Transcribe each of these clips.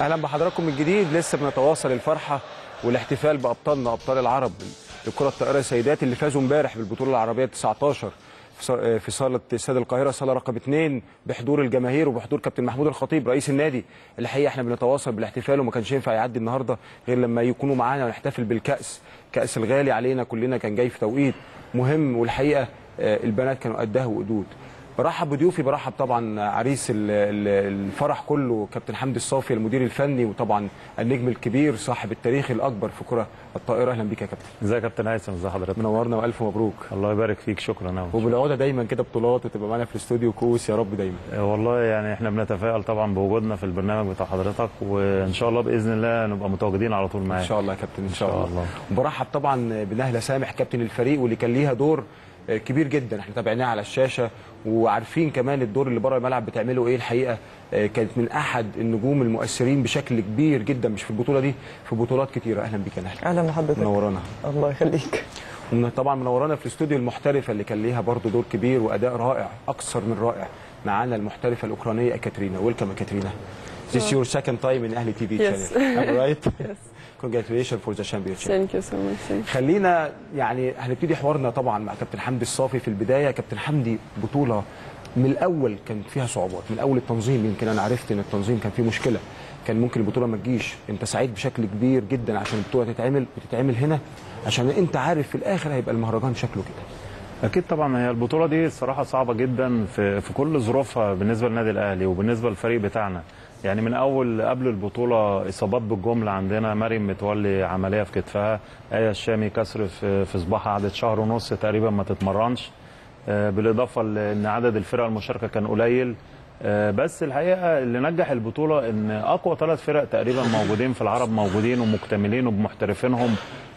اهلا بحضراتكم من جديد لسه بنتواصل الفرحه والاحتفال بابطالنا ابطال العرب لكره الطائره السيدات اللي فازوا امبارح بالبطوله العربيه 19 في صاله استاد القاهره صاله رقم 2 بحضور الجماهير وبحضور كابتن محمود الخطيب رئيس النادي الحقيقه احنا بنتواصل بالاحتفال وما كانش ينفع يعدي النهارده غير لما يكونوا معانا ونحتفل بالكاس كاس الغالي علينا كلنا كان جاي في توقيت مهم والحقيقه البنات كانوا قدها وقدود برحب بضيوفي برحب طبعا عريس الفرح كله كابتن حمدي الصافي المدير الفني وطبعا النجم الكبير صاحب التاريخ الاكبر في كره الطائره اهلا بيك يا كابتن ازيك يا كابتن هيثم ازي حضرتك منورنا والف مبروك الله يبارك فيك شكرا قوي وبالعوده دايما كده بطولات وتبقى معانا في الاستوديو كوس يا رب دايما والله يعني احنا بنتفائل طبعا بوجودنا في البرنامج بتاع حضرتك وان شاء الله باذن الله نبقى متواجدين على طول معاك ان شاء الله يا كابتن ان شاء, الله, الله. وبرحب طبعا بنهله سامح كابتن الفريق واللي كان ليها دور كبير جدا احنا تابعناه على الشاشه وعارفين كمان الدور اللي بره الملعب بتعمله ايه الحقيقه كانت من احد النجوم المؤثرين بشكل كبير جدا مش في البطوله دي في بطولات كتيره اهلا بيك يا نهله اهلا بحضرتك منورانا الله يخليك طبعا منورانا في الاستوديو المحترفه اللي كان ليها برضو دور كبير واداء رائع اكثر من رائع معانا المحترفه الاوكرانيه كاترينا ويلكم يا كاترينا This is your second time in Ahli TV Yes. channel. Am I right? Yes. Congratulations for the championship. Thank you so much. Thank you. خلينا يعني هنبتدي حوارنا طبعا مع كابتن حمدي الصافي في البدايه كابتن حمدي بطوله من الاول كان فيها صعوبات من اول التنظيم يمكن انا عرفت ان التنظيم كان فيه مشكله كان ممكن البطوله ما تجيش انت سعيد بشكل كبير جدا عشان البطوله تتعمل بتتعمل هنا عشان انت عارف في الاخر هيبقى المهرجان شكله كده اكيد طبعا هي البطوله دي الصراحه صعبه جدا في في كل ظروفها بالنسبه للنادي الاهلي وبالنسبه للفريق بتاعنا يعني من اول قبل البطوله اصابات بالجمله عندنا مريم متولي عمليه في كتفها ايه الشامي كسر في في صباعها قعدت شهر ونص تقريبا ما تتمرنش آه، بالاضافه لان عدد الفرق المشاركه كان قليل آه، بس الحقيقه اللي نجح البطوله ان اقوى ثلاث فرق تقريبا موجودين في العرب موجودين ومكتملين وبمحترفينهم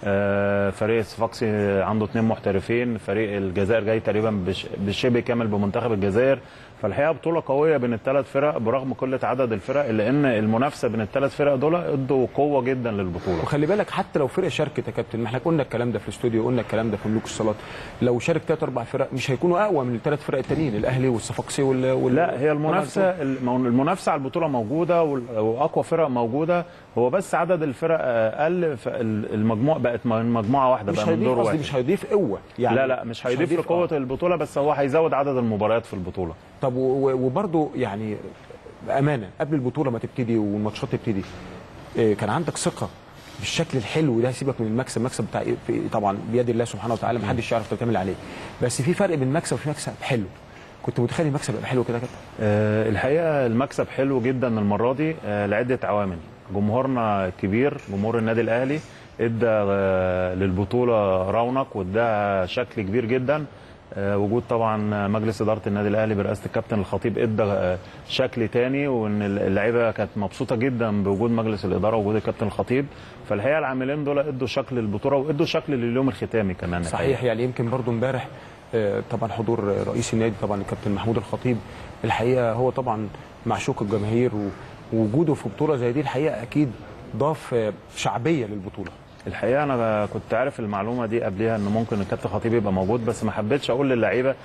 آه، فريق صفاقسي عنده اثنين محترفين فريق الجزائر جاي تقريبا بش- بشبه كامل بمنتخب الجزائر فالحقيقه بطوله قويه بين الثلاث فرق برغم قله عدد الفرق الا ان المنافسه بين الثلاث فرق دول ادوا قوه جدا للبطوله وخلي بالك حتى لو فرقه شاركت يا كابتن ما احنا قلنا الكلام ده في الاستوديو قلنا الكلام ده في ملوك الصالات لو شارك ثلاث اربع فرق مش هيكونوا اقوى من الثلاث فرق التانيين الاهلي والصفاقسي وال, وال... لا هي المنافسه الم- المنافسه على البطوله موجوده وال- واقوى فرق موجوده هو بس عدد الفرق اقل فالمجموع بقت من مجموعه واحده مش بقى من هيضيف دور قصدي واحد مش هيضيف قوه يعني لا لا مش هيضيف لقوه آه. البطوله بس هو هيزود عدد المباريات في البطوله طب و- و- وبرضه يعني بامانه قبل البطوله ما تبتدي والماتشات تبتدي إيه، كان عندك ثقه بالشكل الحلو ده سيبك من المكسب المكسب بتاع إيه؟ في- طبعا بيد الله سبحانه وتعالى ما حدش يعرف تعمل عليه بس في فرق بين مكسب وفي مكسب حلو كنت متخيل المكسب يبقى حلو كده كده آه، الحقيقه المكسب حلو جدا المره دي آه، لعده عوامل جمهورنا كبير جمهور النادي الاهلي ادى آه، للبطوله رونق واداها شكل كبير جدا آه، وجود طبعا مجلس اداره النادي الاهلي برئاسه الكابتن الخطيب ادى آه، شكل تاني وان اللعيبه كانت مبسوطه جدا بوجود مجلس الاداره ووجود الكابتن الخطيب فالحقيقه العاملين دول ادوا شكل البطوله وادوا شكل لليوم الختامي كمان الحقيقة. صحيح يعني يمكن برضو امبارح آه، طبعا حضور رئيس النادي طبعا الكابتن محمود الخطيب الحقيقه هو طبعا معشوق الجماهير و- ووجوده في بطوله زي دي الحقيقه اكيد ضاف آه، شعبيه للبطوله الحقيقه انا كنت عارف المعلومه دي قبلها ان ممكن الكابتن خطيب يبقى موجود بس ما حبيتش اقول للعيبه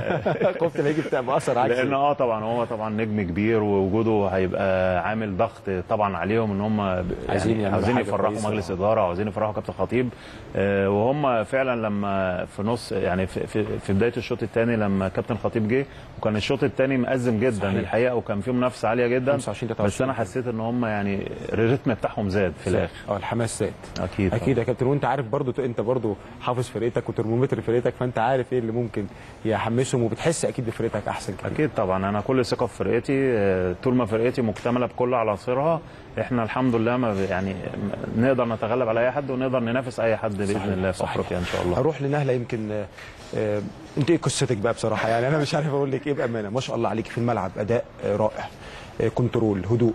خفت لا يجي بتاع مأثر عكسي لان اه طبعا هو طبعا نجم كبير ووجوده هيبقى عامل ضغط طبعا عليهم ان هم ب- عايزين يعني يعملوا عاوزين حاجة يفرحوا كويسة. مجلس اداره وعاوزين يفرحوا كابتن خطيب آه، وهم فعلا لما في نص يعني في, في, في بدايه الشوط الثاني لما كابتن خطيب جه وكان الشوط الثاني مأزم جدا صحيح. الحقيقه وكان فيه منافسه عاليه جدا 25 بس 23. انا حسيت ان هم يعني الريتم بتاعهم زاد في الاخر اه الحماس زاد اكيد اكيد يا كابتن وانت عارف برضو انت برضو حافظ فرقتك وترمومتر فرقتك فانت عارف ايه اللي ممكن يحمسهم وبتحس اكيد بفرقتك احسن كده اكيد طبعا انا كل ثقه في فرقتي آه، طول ما فرقتي مكتمله بكل عناصرها احنا الحمد لله ما ب- يعني م- نقدر نتغلب على اي حد ونقدر ننافس اي حد باذن صحيح، الله في صحيح. افريقيا ان شاء الله هروح لنهله يمكن آه، آه، انت ايه قصتك بقى بصراحه يعني انا مش عارف اقول لك ايه بامانه ما شاء الله عليك في الملعب اداء آه، رائع آه، كنترول هدوء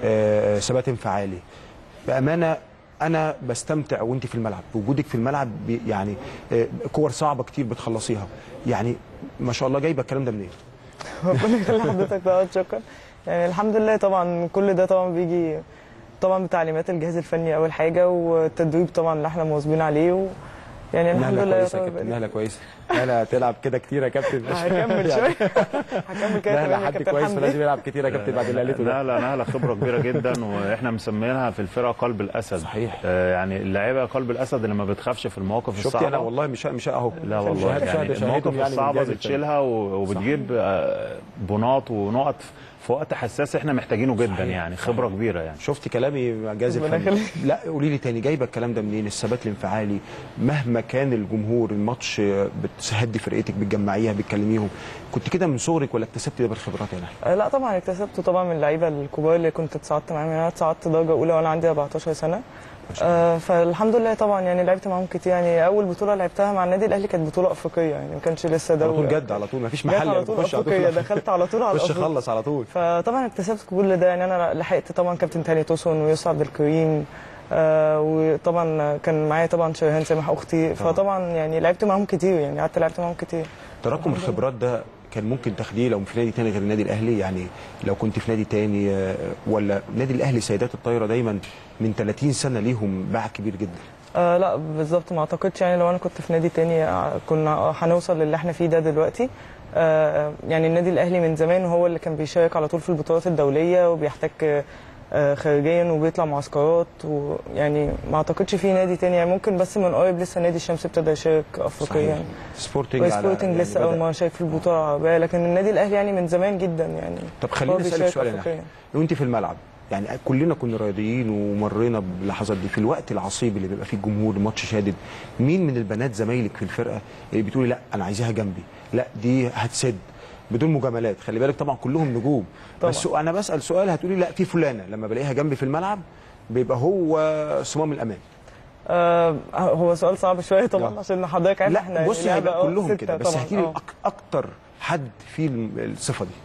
آه، ثبات انفعالي بامانه انا بستمتع وانت في الملعب وجودك في الملعب بي- يعني آه، كور صعبه كتير بتخلصيها يعني ما شاء الله جايبه الكلام ده منين ربنا يخلي حضرتك بقى شكرا يعني الحمد لله طبعا كل ده طبعا بيجي طبعا بتعليمات الجهاز الفني اول حاجه والتدريب طبعا اللي احنا مواظبين عليه و... يعني الحمد نهله لله كويسه يا يعتبر كابتن بقالي- نهله كويسه نهله هتلعب كده كتير يا كابتن هكمل شويه هكمل كده نهله كمان يا حد كابتن كويس حمدي. ولازم يلعب كتير يا كابتن بعد اللي قالته ده نهله نهله خبره كبيره جدا واحنا مسمينها في الفرقه قلب الاسد صحيح. آه، يعني اللعيبه قلب الاسد اللي ما بتخافش في المواقف شفتي الصعبه انا والله مش مش اهو لا والله شهادة- يعني شهادة- المواقف شهادتهم يعني الصعبه من جهاز بتشيلها و- وبتجيب آه، بناط ونقط في وقت حساس احنا محتاجينه جدا صحيح. يعني خبره كبيره يعني شفت كلامي مع جاز ربنا الفني يخليك. لا قولي لي تاني جايبه الكلام ده منين الثبات الانفعالي مهما كان الجمهور الماتش بتهدي فرقتك بتجمعيها بتكلميهم كنت كده من صغرك ولا اكتسبت ده بالخبرات هنا آه، لا طبعا اكتسبته طبعا من اللعيبه الكبار اللي كنت اتصعدت معاهم يعني انا اتصعدت درجه اولى وانا عندي 14 سنه آه فالحمد لله طبعا يعني لعبت معاهم كتير يعني اول بطوله لعبتها مع النادي الاهلي كانت بطوله افريقيه يعني ما كانش لسه على دوري طول جد على طول مفيش جت محل على طول بخش على افريقيه طول دخلت على طول على خش الأفريقيا. خلص على طول فطبعا اكتسبت كل ده يعني انا لحقت طبعا كابتن تاني توسون ويوسف عبد الكريم آه وطبعا كان معايا طبعا شيهان سامح اختي طبعاً. فطبعا يعني لعبت معاهم كتير يعني قعدت لعبت معاهم كتير تراكم الخبرات ده كان ممكن تاخديه لو في نادي تاني غير النادي الاهلي يعني لو كنت في نادي تاني آه، ولا نادي الاهلي سيدات الطايره دايما من 30 سنه ليهم باع كبير جدا آه لا بالظبط ما اعتقدش يعني لو انا كنت في نادي تاني آه، كنا آه، هنوصل للي احنا فيه ده دلوقتي آه يعني النادي الاهلي من زمان هو اللي كان بيشارك على طول في البطولات الدوليه وبيحتك آه خارجيا وبيطلع معسكرات ويعني ما اعتقدش في نادي تاني يعني ممكن بس من قريب لسه نادي الشمس ابتدى يشارك افريقيا يعني سبورتنج على- سبورتنج يعني لسه بدأ. اول ما شارك في البطوله العربيه لكن النادي الاهلي يعني من زمان جدا يعني طب هو خليني اسالك بيشارك سؤال هنا أفريقيا. لو انت في الملعب يعني كلنا كنا رياضيين ومرينا باللحظات دي في الوقت العصيب اللي بيبقى فيه الجمهور الماتش شادد مين من البنات زمايلك في الفرقه اللي بتقولي لا انا عايزاها جنبي لا دي هتسد بدون مجاملات خلي بالك طبعا كلهم نجوم طبعاً. بس انا بسال سؤال هتقولي لا في فلانه لما بلاقيها جنبي في الملعب بيبقى هو صمام الامان آه هو سؤال صعب شويه طبعا لا. عشان حضرتك عارف لا احنا بص لعبة هيبقى آه، كلهم ستة كده بس طبعاً، احكي لي آه. أك- اكتر حد فيه الصفه دي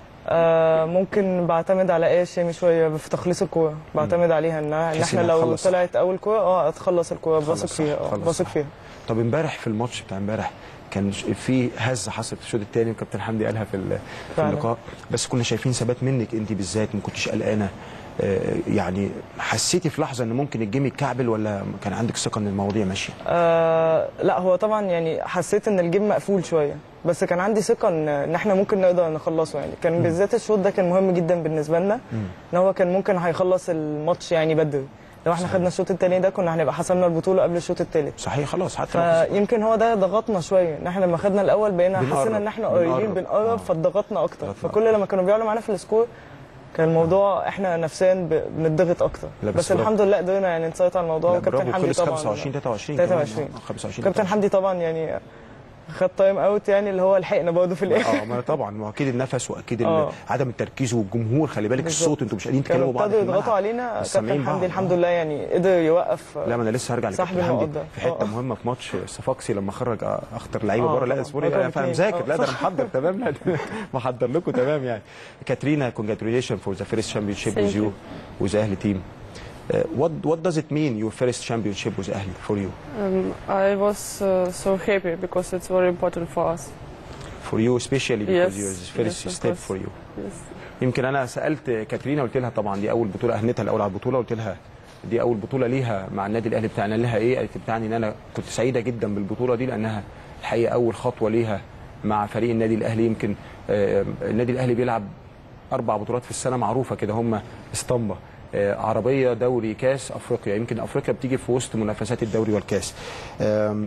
آه ممكن بعتمد على ايه شامي شويه في تخليص الكوره بعتمد عليها ان ان تحس احنا إنها لو تخلص صح. طلعت اول كوره اه اتخلص الكوره تخلص بثق صح، فيها اه تخلص بثق صح. فيها طب امبارح في الماتش بتاع امبارح كان ش- في هزه حصلت في الشوط الثاني وكابتن حمدي قالها في ال- في فعلا. اللقاء بس كنا شايفين ثبات منك انت بالذات ما كنتش قلقانه آه، يعني حسيتي في لحظه ان ممكن الجيم يتكعبل ولا كان عندك ثقه ان المواضيع ماشيه؟ آه لا هو طبعا يعني حسيت ان الجيم مقفول شويه بس كان عندي ثقه ان ان احنا ممكن نقدر نخلصه يعني كان بالذات الشوط ده كان مهم جدا بالنسبه لنا ان هو كان ممكن هيخلص الماتش يعني بدري لو احنا خدنا الشوط الثاني ده كنا هنبقى حسمنا البطوله قبل الشوط الثالث صحيح خلاص حتى لو خسرت. فيمكن هو ده ضغطنا شويه ان احنا لما خدنا الاول بقينا بنقرب، حسينا ان احنا بنقرب. قريبين آه. بنقرب فاتضغطنا اكتر ضغطنا فكل لما كانوا بيعلوا معانا في السكور كان الموضوع احنا نفسيا ب- بنضغط اكتر لا، بس بس, برافو. الحمد لله قدرنا يعني نسيطر على الموضوع لا، وكابتن برافو، حمدي خلص طبعا 25 23 كمان. 23 آه، 25 كابتن حمدي طبعا يعني خد تايم اوت يعني اللي هو لحقنا برضه في الاخر اه ما طبعا ما هو اكيد النفس واكيد ال- آه. عدم التركيز والجمهور خلي بالك بالظبط. الصوت انتوا مش قادرين كانوا تكلموا بعض ابتدوا في يضغطوا الملعب. علينا بس سامعين كابتن حمدي بعض. الحمد لله يعني قدر يوقف لا ما انا لسه هرجع صاحب لكابتن حمدي النقط ده. في حته آه. مهمه في ماتش صفاقسي لما خرج اخطر لعيبه آه، بره لا طبعاً. اصبري رقم لا فانا اتنين. مذاكر آه. لا ده انا محضر تمام لا ده محضر لكم تمام يعني كاترينا congratulations for the first championship Thank with you with Ahli team Uh, what what does it mean your first championship with Ahli for you Um, I was uh, so happy because it's very important for us. for you especially because Yes, you're the first yes, of step course. for you Yes. يمكن انا سالت كاترينا قلت لها طبعا دي اول بطوله اهنتها الاول على البطوله قلت لها دي اول بطوله ليها مع النادي الاهلي بتاعنا لها ايه قالت بتاعني ان انا كنت سعيده جدا بالبطوله دي لانها الحقيقه اول خطوه ليها مع فريق النادي الاهلي يمكن آه، النادي الاهلي بيلعب اربع بطولات في السنه معروفه كده هم اسطمبه آه، عربيه دوري كاس افريقيا يمكن افريقيا بتيجي في وسط منافسات الدوري والكاس آم،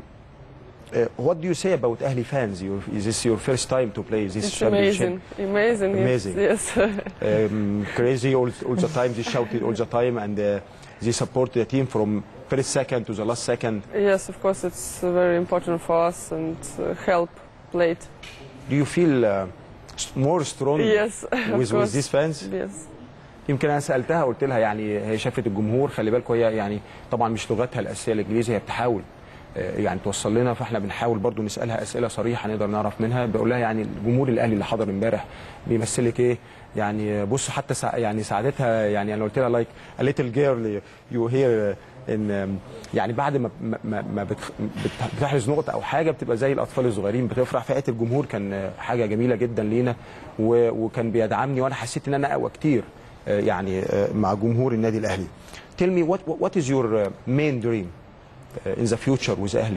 آه، what do you say about Ahli fans? Your, is this your first time to play this It's championship? amazing. Amazing. Amazing. Yes. yes. um, crazy all, all the time. They shouted all the time and uh, they support the team from first second to the last second. yes, of course, it's uh, very important for us and uh, help played. Do you feel uh, s- more strong Yes, of with, with course. these fans? Yes. يمكن انا سالتها قلت لها يعني هي شافت الجمهور خلي بالكم هي يعني طبعا مش لغتها الاساسيه الانجليزي هي بتحاول آه، يعني توصل لنا فاحنا بنحاول برضو نسالها اسئله صريحه نقدر نعرف منها بقول لها يعني الجمهور الاهلي اللي حضر امبارح بيمثلك ايه يعني بص حتى سع... يعني سعادتها يعني انا قلت لها لايك a little girl you hear ان يعني بعد ما ما, ما- ما بتخ... بت- بتحرز نقطه او حاجه بتبقى زي الاطفال الصغيرين بتفرح فئه الجمهور كان حاجه جميله جدا لينا و... وكان بيدعمني وانا حسيت ان انا اقوى كتير آه، يعني آه، مع جمهور النادي الاهلي. Tell me what what is your uh, main dream uh, in the future with اهلي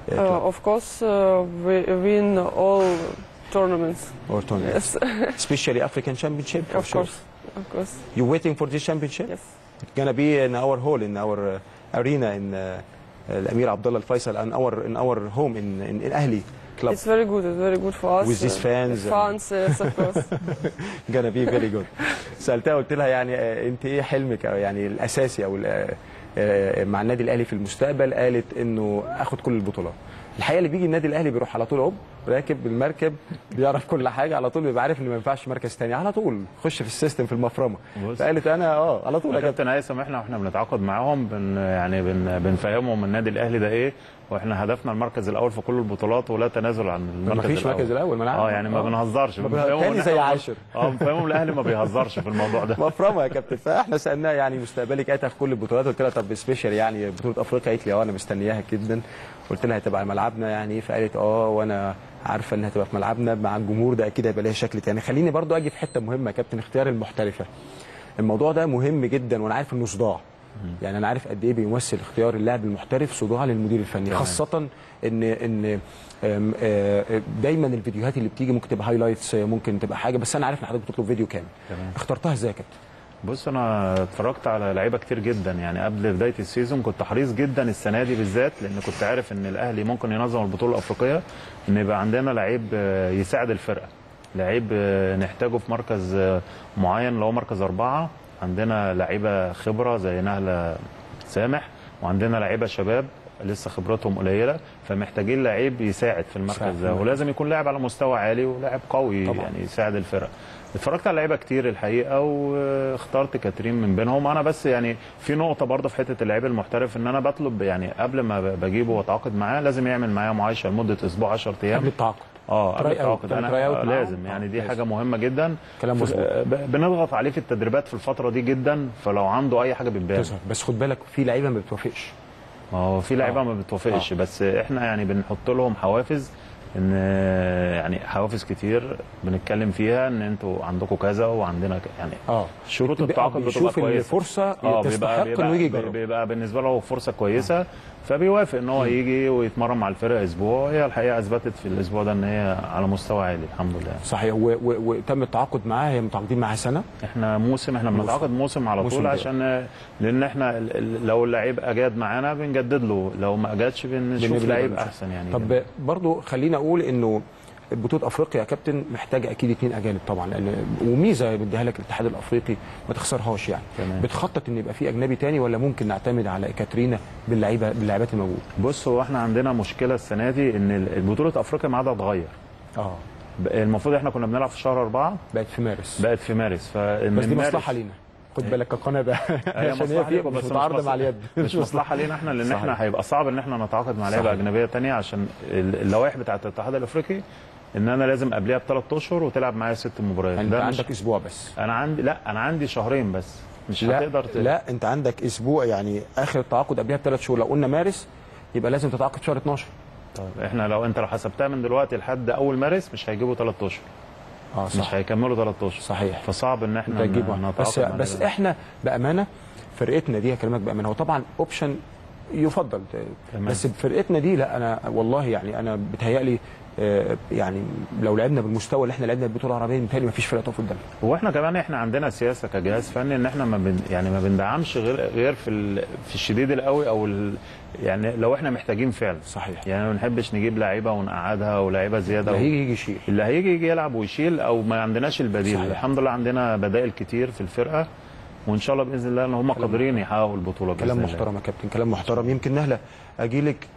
uh, Uh, club of course, uh, we win all tournaments. or tournaments? Yes, Especially African Championship. for of sure. course, of course. You waiting for this championship? Yes. It's gonna be in our hall, in our uh, arena, in uh, uh, Amir Abdullah Al Faisal, and our in our home in in, in Ahli club. It's very good. It's very good for us. With these uh, fans and- Fans, yes, of course. gonna be very good. سالتها قلت لها يعني آه، انت ايه حلمك أو يعني الاساسي او ال- آه، آه، مع النادي الاهلي في المستقبل قالت انه اخد كل البطولات الحقيقه اللي بيجي النادي الاهلي بيروح على طول عب راكب بالمركب بيعرف كل حاجه على طول بيبقى عارف ان ما ينفعش مركز تاني على طول خش في السيستم في المفرمه بص. فقالت انا اه على طول يا يا كابتن كابتن هيثم احنا واحنا بنتعاقد معاهم بن يعني بن بنفهمهم النادي الاهلي ده ايه واحنا هدفنا المركز الاول في كل البطولات ولا تنازل عن المركز مفيش مركز الأول، ما أنا عارف. اه يعني ما آه. بنهزرش ما بنفهمهم تاني إن زي إحنا- عاشر. اه بنفهمهم الاهلي ما بيهزرش في الموضوع ده مفرمه يا كابتن فاحنا سالناها يعني مستقبلك ايه في كل البطولات قلت لها طب سبيشال يعني بطوله افريقيا قالت لي اه انا مستنياها جدا قلت لها هتبقى على ملعبنا يعني فقالت اه وانا عارفه انها هتبقى في ملعبنا مع الجمهور ده اكيد هيبقى ليها شكل تاني خليني برضو اجي في حته مهمه يا كابتن اختيار المحترفه الموضوع ده مهم جدا وانا عارف انه صداع يعني انا عارف قد ايه بيمثل اختيار اللاعب المحترف صداع للمدير الفني خاصه ان ان آم، آه، دايما الفيديوهات اللي بتيجي ممكن تبقى هايلايتس ممكن تبقى حاجه بس انا عارف ان حضرتك بتطلب فيديو كامل تمام. اخترتها ازاي يا كابتن بص انا اتفرجت على لعيبه كتير جدا يعني قبل بدايه السيزون كنت حريص جدا السنه دي بالذات لان كنت عارف ان الاهلي ممكن ينظم البطوله الافريقيه ان يبقى عندنا لعيب آه، يساعد الفرقه لعيب آه، نحتاجه في مركز آه، معين اللي هو مركز اربعه عندنا لعيبه خبره زي نهله سامح وعندنا لعيبه شباب لسه خبرتهم قليله فمحتاجين لعيب يساعد في يساعد المركز في ده المركز. ولازم يكون لاعب على مستوى عالي ولاعب قوي طبعاً. يعني يساعد الفرقه اتفرجت على لعيبه كتير الحقيقه واخترت كاترين من بينهم انا بس يعني في نقطه برضه في حته اللعيب المحترف ان انا بطلب يعني قبل ما ب- بجيبه واتعاقد معاه لازم يعمل معايا معايشه لمده اسبوع 10 ايام قبل التعاقد اه قبل تراي أوت. التعاقد تعمل انا تراي أوت آه، معاهم؟ لازم يعني آه، دي لازم. حاجه مهمه جدا كلام ف- مظبوط. آه، ب- بنضغط عليه في التدريبات في الفتره دي جدا فلو عنده اي حاجه بتبان تظهر بس خد بالك في لعيبه ما بتوافقش ما هو في لعيبه آه. ما بتوافقش بس احنا يعني بنحط لهم حوافز ان يعني حوافز كتير بنتكلم فيها ان انتوا عندكم كذا وعندنا ك- يعني اه شروط بيبقى- التعاقد بتبقى بيشوف كويسه الفرصه اه تستحق بيبقى انه يجي بيبقى, يجرب بيبقى بالنسبه له فرصه كويسه فبيوافق ان هو يجي ويتمرن مع الفرقه اسبوع هي الحقيقه اثبتت في الاسبوع ده ان هي على مستوى عالي الحمد لله صحيح و- و- وتم التعاقد معاه هي متعاقدين معاه سنه احنا موسم احنا موسم. بنتعاقد موسم على موسم طول ده. عشان لان احنا ال- ال- لو اللعيب اجاد معانا بنجدد له لو ما اجادش بنشوف بنبدأ لعيب بنشوف. احسن يعني طب برضو خلينا اقول انه بطوله افريقيا يا كابتن محتاجه اكيد اثنين اجانب طبعا لان وميزه بيديها لك الاتحاد الافريقي ما تخسرهاش يعني تمام. بتخطط ان يبقى في اجنبي تاني ولا ممكن نعتمد على كاترينا باللعيبه باللاعبات الموجوده بص هو احنا عندنا مشكله السنه دي ان ال- بطوله افريقيا ميعادها اتغير اه ب- المفروض احنا كنا بنلعب في شهر أربعة بقت في مارس بقت في مارس فمن بس دي مارس- مصلحه لينا خد بالك كقناه بقى هي عشان مصلحه هي ليكم في بس مش مش متعارضه مصلحة- مع اليد مش مصلحه لينا احنا لان صحيح. احنا هيبقى صعب ان احنا نتعاقد مع لعيبه صحيح. اجنبيه تانية عشان ال- اللوائح بتاعه الاتحاد الافريقي ان انا لازم قبلها بثلاث اشهر وتلعب معايا ست مباريات انت ده مش عندك اسبوع بس انا عندي لا انا عندي شهرين بس مش لا هتقدر ت... لا انت عندك اسبوع يعني اخر التعاقد قبلها بثلاث شهور لو قلنا مارس يبقى لازم تتعاقد شهر 12 طيب احنا لو انت لو حسبتها من دلوقتي لحد اول مارس مش هيجيبوا ثلاث اشهر اه مش هيكملوا ثلاث اشهر صحيح فصعب ان احنا انت تجيب ن- واحد. بس نتعاقد مع بس لعيبة. احنا بامانه فرقتنا دي هكلمك بامانه هو طبعا اوبشن يفضل تمام. بس فرقتنا دي لا انا والله يعني انا بتهيألي آه، يعني لو لعبنا بالمستوى اللي احنا لعبنا بالبطوله العربيه بتهيألي ما فيش فرقه تقف قدامنا هو احنا كمان احنا عندنا سياسه كجهاز فني ان احنا ما بن يعني ما بندعمش غير غير في ال... في الشديد القوي او ال... يعني لو احنا محتاجين فعلا صحيح يعني ما بنحبش نجيب لعيبه ونقعدها ولاعيبه زياده اللي و... هيجي يجي يشيل اللي هيجي يجي يلعب ويشيل او ما عندناش البديل صحيح. الحمد لله عندنا بدائل كتير في الفرقه وان شاء الله باذن الله ان هم قادرين يحققوا البطوله باذن كلام الله. محترم يا كابتن كلام محترم يمكن نهله اجي لك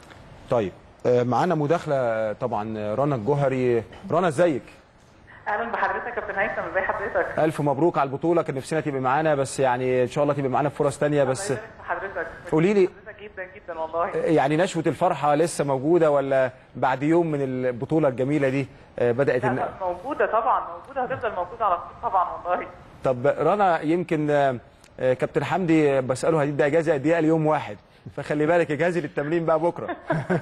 طيب آه، معانا مداخله آه، طبعا آه، رنا الجوهري رنا ازيك اهلا بحضرتك يا كابتن هيثم ازي حضرتك الف مبروك على البطوله كان نفسنا تبقى معانا بس يعني ان شاء الله تبقى معانا في فرص تانية بس الله يبارك في حضرتك قولي لي حضرتك جدا جدا والله يعني نشوة الفرحة لسه موجودة ولا بعد يوم من البطولة الجميلة دي آه، بدأت لا إن... لا، موجوده طبعا موجوده هتفضل موجوده على طول طبعا والله طب رنا يمكن آه، آه، كابتن حمدي بسأله هتدي إجازة قد إيه قال يوم واحد فخلي بالك اجهزي للتمرين بقى بكرة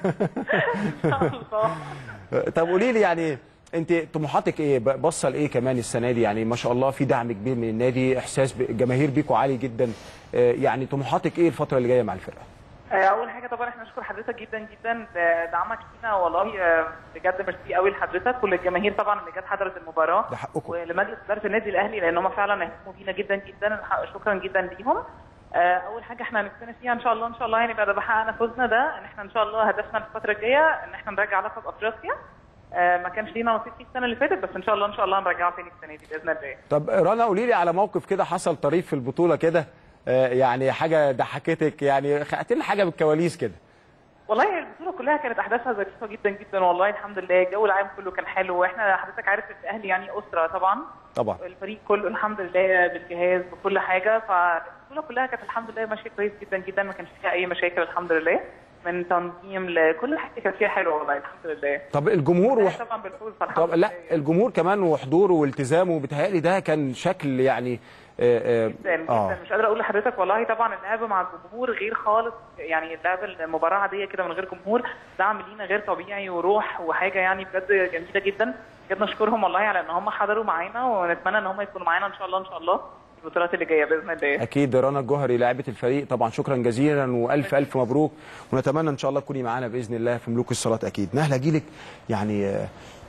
طب قولي لي يعني انت طموحاتك ايه ب- باصه لايه كمان السنه دي يعني ما شاء الله في دعم كبير من النادي احساس ب- الجماهير بيكوا عالي جدا آه، يعني طموحاتك ايه الفتره اللي جايه مع الفرقه آه، اول حاجه طبعا احنا نشكر حضرتك جدا جدا لدعمك لينا والله آه، بجد ميرسي قوي لحضرتك وللجماهير طبعا اللي جت حضرت المباراه ده حقكم. ولمجلس اداره النادي الاهلي لان هم فعلا اهتموا بينا جدا جدا شكرا جدا ليهم آه، اول حاجه احنا نفسنا فيها ان شاء الله ان شاء الله يعني بعد ما حققنا فوزنا ده ان احنا ان شاء الله هدفنا الفتره الجايه ان احنا نرجع لقب افريقيا آه، ما كانش لينا نصيب فيه السنه اللي فاتت بس ان شاء الله ان شاء الله هنرجعه تاني السنه دي باذن الله طب رنا قولي لي على موقف كده حصل طريف في البطوله كده آه، يعني حاجه ضحكتك يعني خدت لنا حاجه بالكواليس كده والله البطوله كلها كانت احداثها ظريفه جدا جدا والله الحمد لله الجو العام كله كان حلو واحنا حضرتك عارف ان الاهلي يعني اسره طبعا طبعا الفريق كله الحمد لله بالجهاز بكل حاجه فالبطوله كلها كانت الحمد لله ماشيه كويس جدا جدا ما كانش فيها اي مشاكل الحمد لله من تنظيم لكل حاجه كانت فيها حلوه والله الحمد لله طب الجمهور وح... طبعا بالفوز فالحمد طب لا لله الجمهور كمان وحضوره والتزامه بيتهيألي ده كان شكل يعني آه، آه، جدا جدا مش قادره اقول لحضرتك والله طبعا اللعب مع الجمهور غير خالص يعني اللعب المباراه عاديه كده من غير جمهور دعم لينا غير طبيعي وروح وحاجه يعني بجد جميله جدا بجد نشكرهم والله على ان هم حضروا معانا ونتمنى ان هم يكونوا معانا ان شاء الله ان شاء الله في البطولات اللي جايه باذن الله اكيد رنا الجوهري لاعبه الفريق طبعا شكرا جزيلا والف الف مبروك ونتمنى ان شاء الله تكوني معانا باذن الله في ملوك الصالات اكيد نهله اجيلك يعني آه،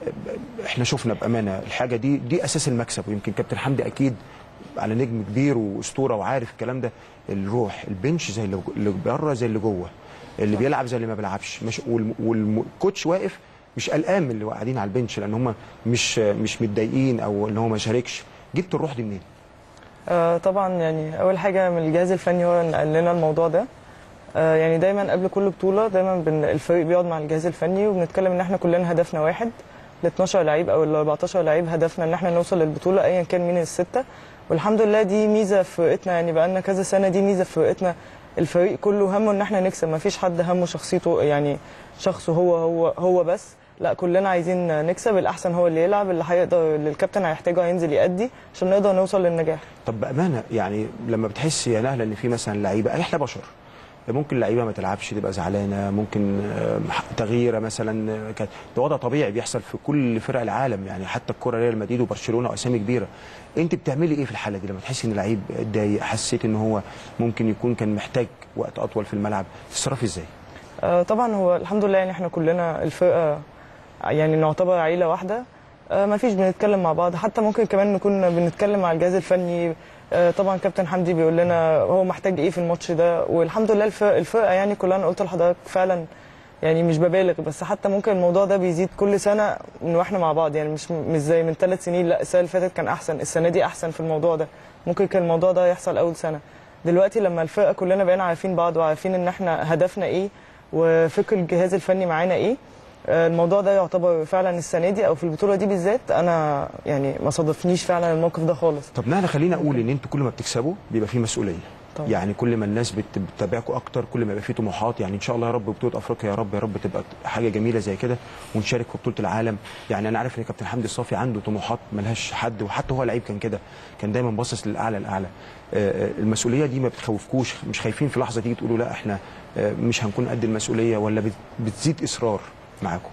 احنا شفنا بامانه الحاجه دي دي اساس المكسب ويمكن كابتن حمدي اكيد على نجم كبير واسطوره وعارف الكلام ده الروح البنش زي اللي اللي بره زي اللي جوه اللي بيلعب زي اللي ما بيلعبش مش والم- والكوتش واقف مش قلقان من اللي قاعدين على البنش لان هم مش مش متضايقين او ان هو ما شاركش جبت الروح دي منين؟ آه، طبعا يعني اول حاجه من الجهاز الفني هو اللي قال لنا الموضوع ده آه، يعني دايما قبل كل بطوله دايما بن الفريق بيقعد مع الجهاز الفني وبنتكلم ان احنا كلنا هدفنا واحد ال 12 لعيب او ال 14 لعيب هدفنا ان احنا نوصل للبطوله ايا كان مين السته والحمد لله دي ميزه في فرقتنا يعني بقى لنا كذا سنه دي ميزه في فرقتنا الفريق كله همه ان احنا نكسب ما فيش حد همه شخصيته يعني شخصه هو هو هو بس لا كلنا عايزين نكسب الاحسن هو اللي يلعب اللي هيقدر اللي الكابتن هيحتاجه هينزل يأدي عشان نقدر نوصل للنجاح طب بامانه يعني لما بتحس يا نهله ان في مثلا لعيبه احنا بشر ممكن لعيبه ما تلعبش تبقى زعلانه ممكن آه، تغييره مثلا آه، كانت ده وضع طبيعي بيحصل في كل فرق العالم يعني حتى الكره ريال مدريد وبرشلونه واسامي كبيره انت بتعملي ايه في الحاله دي لما تحسي ان لعيب اتضايق حسيت ان هو ممكن يكون كان محتاج وقت اطول في الملعب تتصرفي ازاي آه، طبعا هو الحمد لله يعني احنا كلنا الفرقه يعني نعتبر عيله واحده آه، ما فيش بنتكلم مع بعض حتى ممكن كمان نكون بنتكلم مع الجهاز الفني آه، طبعا كابتن حمدي بيقول لنا هو محتاج ايه في الماتش ده والحمد لله الفرقه, الفرقة يعني كلها انا قلت لحضرتك فعلا يعني مش ببالغ بس حتى ممكن الموضوع ده بيزيد كل سنه من واحنا مع بعض يعني مش مش زي من ثلاث سنين لا السنه اللي فاتت كان احسن السنه دي احسن في الموضوع ده ممكن كان الموضوع ده يحصل اول سنه دلوقتي لما الفرقه كلنا بقينا عارفين بعض وعارفين ان احنا هدفنا ايه وفكر الجهاز الفني معانا ايه آه، الموضوع ده يعتبر فعلا السنه دي او في البطوله دي بالذات انا يعني ما صادفنيش فعلا الموقف ده خالص طب نهله خلينا اقول ان انتوا كل ما بتكسبوا بيبقى في مسؤوليه طبعا. يعني كل ما الناس بت- بتتابعكم اكتر كل ما يبقى في طموحات يعني ان شاء الله يا رب بطوله افريقيا يا رب يا رب تبقى حاجه جميله زي كده ونشارك في بطوله العالم يعني انا عارف ان كابتن حمدي الصافي عنده طموحات ملهاش حد وحتى هو لعيب كان كده كان دايما باصص للاعلى الاعلى آه، آه، المسؤوليه دي ما بتخوفكوش مش خايفين في لحظه تيجي تقولوا لا احنا آه، مش هنكون قد المسؤوليه ولا بت- بتزيد اصرار معاكم